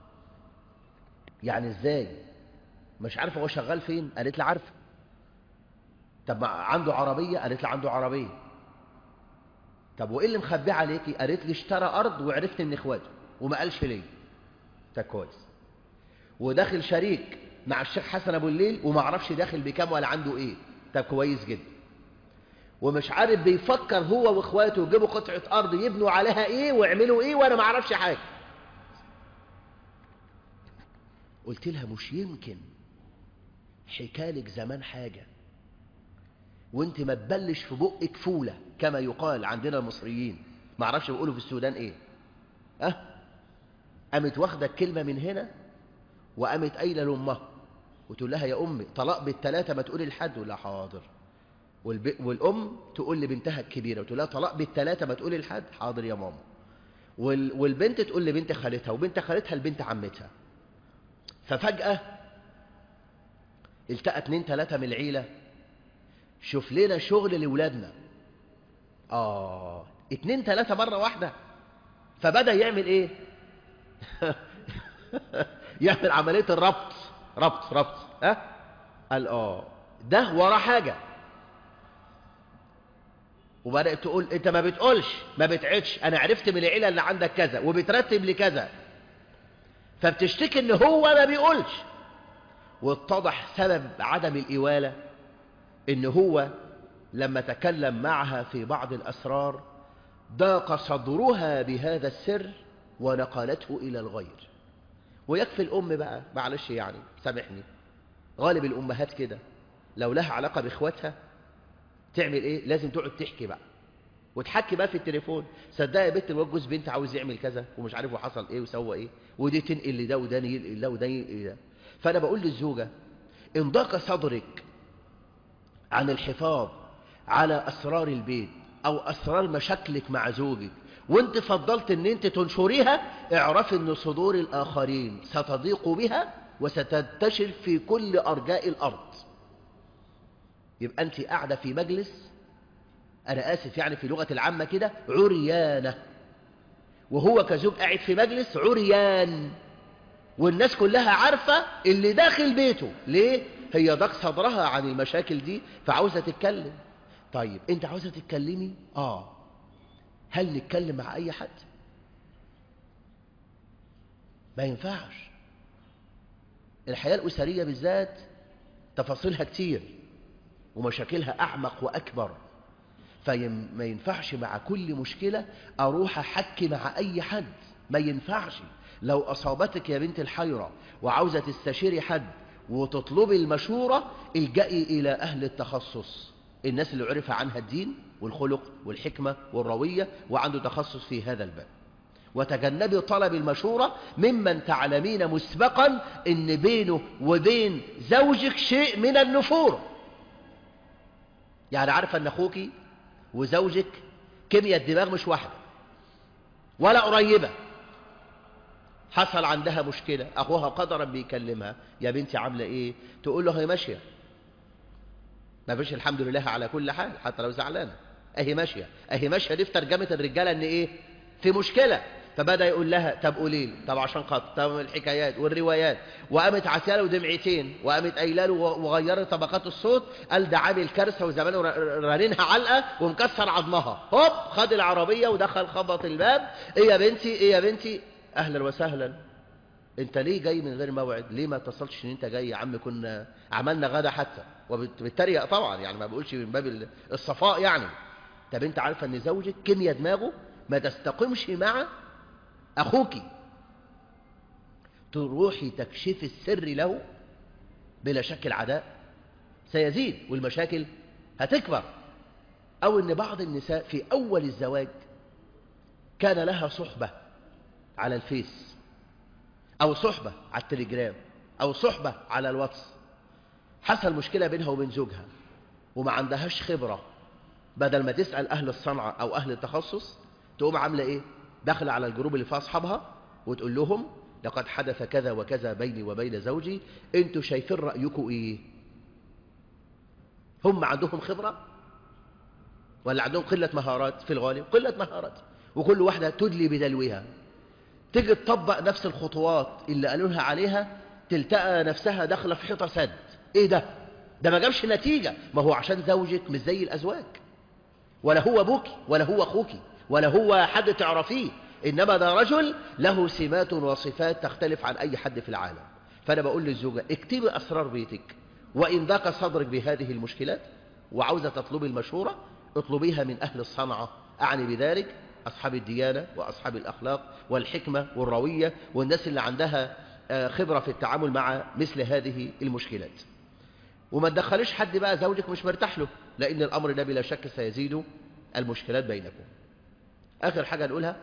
يعني ازاي مش عارفة هو شغال فين قالت لي عارفة طب عنده عربية قالت لي عنده عربية طب وايه اللي مخبيه عليكي قالت لي اشترى ارض وعرفت من اخواته وما قالش ليه طب كويس وداخل شريك مع الشيخ حسن ابو الليل وما اعرفش داخل بكام ولا عنده ايه طب كويس جدا ومش عارف بيفكر هو واخواته يجيبوا قطعه ارض يبنوا عليها ايه ويعملوا ايه وانا ما اعرفش حاجه قلت لها مش يمكن حكالك زمان حاجه وانت ما تبلش في بقك فوله كما يقال عندنا المصريين ما اعرفش بيقولوا في السودان ايه اه قامت واخده الكلمه من هنا وقامت قايله لامها وتقول لها يا امي طلاق بالثلاثه ما تقولي لحد ولا حاضر والب... والام تقول لبنتها الكبيره وتقول لها طلاق بالثلاثه ما تقولي لحد حاضر يا ماما وال... والبنت تقول لبنت خالتها وبنت خالتها لبنت عمتها ففجاه التقى اتنين تلاته من العيله شوف لنا شغل لاولادنا اه اتنين تلاته مره واحده فبدا يعمل ايه يعمل عمليه الربط ربط ربط ها أه؟ قال اه ده وراه حاجه وبدات تقول انت ما بتقولش ما بتعدش انا عرفت من العيله اللي عندك كذا وبترتب لكذا فبتشتكي ان هو ما بيقولش واتضح سبب عدم الاواله ان هو لما تكلم معها في بعض الاسرار ضاق صدرها بهذا السر ونقلته الى الغير ويكفي الام بقى معلش يعني سامحني غالب الامهات كده لو لها علاقه باخواتها تعمل ايه لازم تقعد تحكي بقى وتحكي بقى في التليفون صدقني يا بنت الواد جوز بنت عاوز يعمل كذا ومش عارف وحصل ايه وسوى ايه ودي تنقل لده وده ينقل ده وده ينقل ده فانا بقول للزوجه ان ضاق صدرك عن الحفاظ على اسرار البيت او اسرار مشاكلك مع زوجك وانت فضلت ان انت تنشريها اعرف ان صدور الاخرين ستضيق بها وستنتشر في كل ارجاء الارض يبقى انت قاعده في مجلس انا اسف يعني في لغه العامه كده عريانه وهو كزوج قاعد في مجلس عريان والناس كلها عارفه اللي داخل بيته ليه هي ضاق صدرها عن المشاكل دي فعاوزه تتكلم طيب انت عاوزه تتكلمي اه هل نتكلم مع اي حد ما ينفعش الحياه الاسريه بالذات تفاصيلها كتير ومشاكلها اعمق واكبر فما ينفعش مع كل مشكله اروح احكي مع اي حد ما ينفعش لو اصابتك يا بنت الحيره وعاوزه تستشيري حد وتطلبي المشوره الجئي الى اهل التخصص الناس اللي عرف عنها الدين والخلق والحكمة والروية وعنده تخصص في هذا الباب وتجنبي طلب المشورة ممن تعلمين مسبقا ان بينه وبين زوجك شيء من النفور يعني عارفة ان اخوك وزوجك كيمياء الدماغ مش واحدة ولا قريبة حصل عندها مشكلة اخوها قدرا بيكلمها يا بنتي عاملة ايه تقول له هي ماشية ما فيش الحمد لله على كل حال حتى لو زعلانه اهي ماشيه اهي ماشيه دي في ترجمه الرجاله ان ايه في مشكله فبدا يقول لها طب قولي لي طب عشان خاطر طب الحكايات والروايات وقامت عساله ودمعتين وقامت قايله له وغيرت طبقات الصوت قال ده عامل كارثه وزمانه رانينها علقه ومكسر عظمها هوب خد العربيه ودخل خبط الباب ايه يا بنتي ايه يا بنتي اهلا وسهلا انت ليه جاي من غير موعد ليه ما اتصلتش ان انت جاي يا عم كنا عملنا غدا حتى وبالتريق طبعا يعني ما بقولش من باب الصفاء يعني طب انت عارفه ان زوجك كيمياء دماغه ما تستقمش مع اخوك تروحي تكشفي السر له بلا شك العداء سيزيد والمشاكل هتكبر او ان بعض النساء في اول الزواج كان لها صحبه على الفيس أو صحبة على التليجرام أو صحبة على الواتس حصل مشكلة بينها وبين زوجها وما عندهاش خبرة بدل ما تسأل أهل الصنعة أو أهل التخصص تقوم عاملة إيه داخلة على الجروب اللي فيها أصحابها وتقول لهم لقد حدث كذا وكذا بيني وبين زوجي انتوا شايفين رأيكم إيه هم عندهم خبرة ولا عندهم قلة مهارات في الغالب قلة مهارات وكل واحدة تدلي بدلوها تيجي تطبق نفس الخطوات اللي قالوا لها عليها تلتقى نفسها داخله في حيطه سد ايه ده ده ما جابش نتيجه ما هو عشان زوجك مش زي الازواج ولا هو ابوك ولا هو اخوك ولا هو حد تعرفيه انما ده رجل له سمات وصفات تختلف عن اي حد في العالم فأنا بقول للزوجة اكتبي أسرار بيتك وإن ضاق صدرك بهذه المشكلات وعاوزة تطلبي المشورة اطلبيها من أهل الصنعة أعني بذلك أصحاب الديانة وأصحاب الأخلاق والحكمة والروية والناس اللي عندها خبرة في التعامل مع مثل هذه المشكلات وما تدخليش حد بقى زوجك مش مرتاح له لأن الأمر ده بلا شك سيزيد المشكلات بينكم آخر حاجة نقولها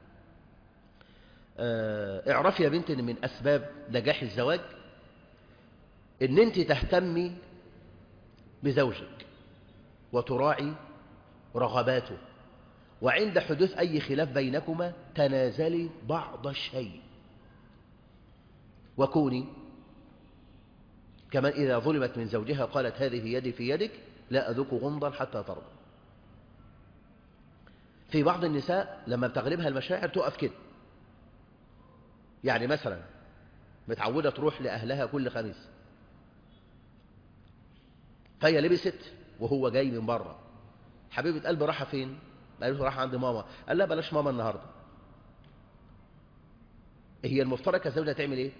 اعرفي يا بنت ان من أسباب نجاح الزواج ان انت تهتمي بزوجك وتراعي رغباته وعند حدوث أي خلاف بينكما تنازلي بعض الشيء وكوني كمان إذا ظلمت من زوجها قالت هذه يدي في يدك لا أذوق غمضا حتى ترضى في بعض النساء لما بتغلبها المشاعر تقف كده يعني مثلا متعودة تروح لأهلها كل خميس فهي لبست وهو جاي من بره حبيبة قلبي راحة فين قالت له راح عند ماما قال لا بلاش ماما النهاردة هي المفترض كزوجة تعمل ايه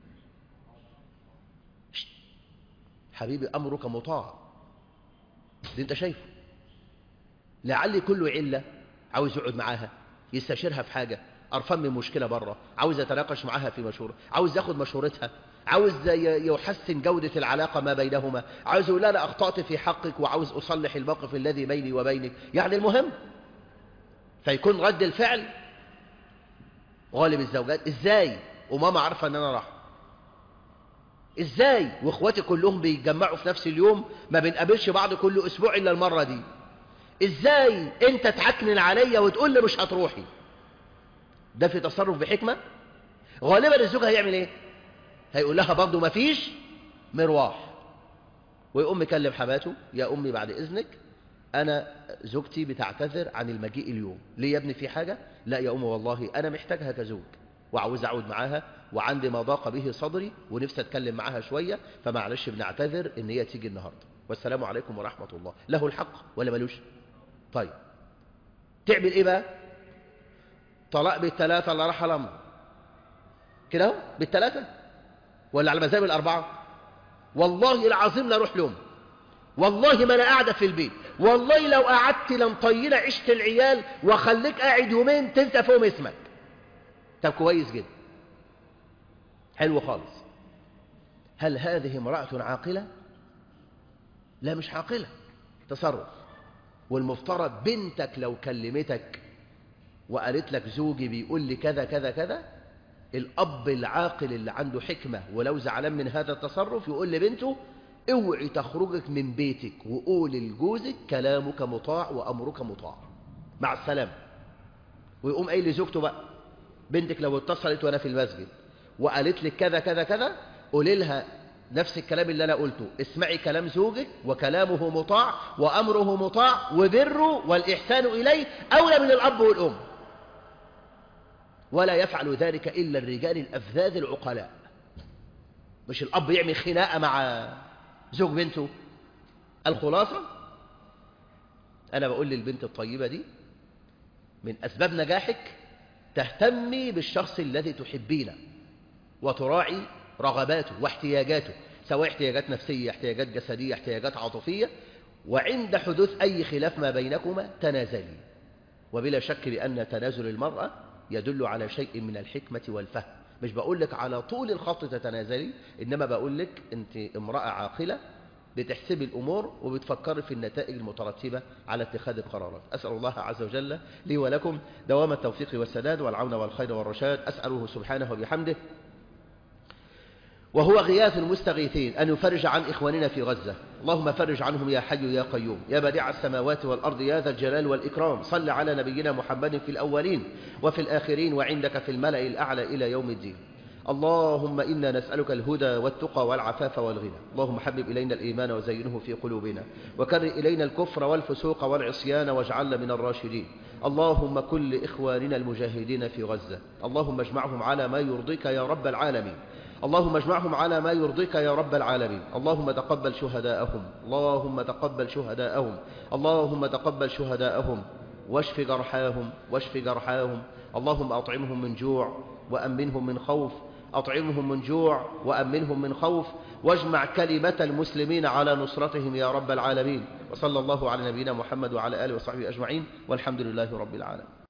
حبيبي أمرك مطاع دي انت شايفه لعل كله علة عاوز يقعد معاها يستشيرها في حاجة قرفان من مشكلة بره عاوز يتناقش معاها في مشورة عاوز ياخد مشورتها عاوز يحسن جودة العلاقة ما بينهما عاوز يقول لا لا أخطأت في حقك وعاوز أصلح الموقف الذي بيني وبينك يعني المهم فيكون رد الفعل غالب الزوجات ازاي وماما عارفة ان انا راح ازاي واخواتي كلهم بيتجمعوا في نفس اليوم ما بنقابلش بعض كل اسبوع الا المرة دي ازاي انت تعكنن عليا وتقول لي مش هتروحي ده في تصرف بحكمة غالبا الزوج هيعمل ايه هيقول لها برضه مفيش مروح ويقوم يكلم حماته يا امي بعد اذنك انا زوجتي بتعتذر عن المجيء اليوم ليه يا ابني في حاجة لا يا أم والله أنا محتاجها كزوج وعاوز أعود معاها وعندي ما ضاق به صدري ونفسي أتكلم معاها شوية فمعلش بنعتذر إن هي تيجي النهاردة والسلام عليكم ورحمة الله له الحق ولا ملوش طيب تعمل إيه بقى طلاق بالثلاثة اللي راح الأمر كده اهو بالثلاثة ولا على مذاهب الأربعة والله العظيم لا أروح لهم والله ما أنا قاعدة في البيت والله لو قعدت لمطيلة عشت العيال وخليك قاعد يومين تنسى فيهم اسمك طب كويس جدا حلو خالص هل هذه امرأة عاقلة لا مش عاقلة تصرف والمفترض بنتك لو كلمتك وقالت لك زوجي بيقول لي كذا كذا كذا الأب العاقل اللي عنده حكمة ولو زعلان من هذا التصرف يقول لبنته اوعي تخرجك من بيتك وقول لجوزك كلامك مطاع وأمرك مطاع مع السلامة ويقوم قايل لزوجته بقى بنتك لو اتصلت وانا في المسجد وقالت لك كذا كذا كذا قولي لها نفس الكلام اللي انا قلته اسمعي كلام زوجك وكلامه مطاع وامره مطاع وبره والاحسان اليه اولى من الاب والام ولا يفعل ذلك الا الرجال الافذاذ العقلاء مش الاب يعمل خناقه مع زوج بنته الخلاصه انا بقول للبنت الطيبه دي من اسباب نجاحك تهتمي بالشخص الذي تحبينه وتراعي رغباته واحتياجاته سواء احتياجات نفسية احتياجات جسدية احتياجات عاطفية وعند حدوث أي خلاف ما بينكما تنازلي وبلا شك بأن تنازل المرأة يدل على شيء من الحكمة والفهم مش بقول لك على طول الخط تتنازلي إنما بقول لك أنت امرأة عاقلة بتحسبي الأمور وبتفكري في النتائج المترتبة على اتخاذ القرارات أسأل الله عز وجل لي ولكم دوام التوفيق والسداد والعون والخير والرشاد أسأله سبحانه وبحمده وهو غياث المستغيثين أن يفرج عن إخواننا في غزة اللهم فرج عنهم يا حي يا قيوم يا بديع السماوات والأرض يا ذا الجلال والإكرام صل على نبينا محمد في الأولين وفي الآخرين وعندك في الملأ الأعلى إلى يوم الدين اللهم إنا نسألك الهدى والتقى والعفاف والغنى اللهم حبب إلينا الإيمان وزينه في قلوبنا وكر إلينا الكفر والفسوق والعصيان واجعلنا من الراشدين اللهم كل إخواننا المجاهدين في غزة اللهم اجمعهم على ما يرضيك يا رب العالمين اللهم اجمعهم على ما يرضيك يا رب العالمين اللهم تقبل شهداءهم اللهم تقبل شهداءهم اللهم تقبل شهداءهم واشف جرحاهم واشف جرحاهم اللهم أطعمهم من جوع وأمنهم من خوف أطعمهم من جوع وأمنهم من خوف واجمع كلمة المسلمين على نصرتهم يا رب العالمين وصلى الله على نبينا محمد وعلى آله وصحبه أجمعين والحمد لله رب العالمين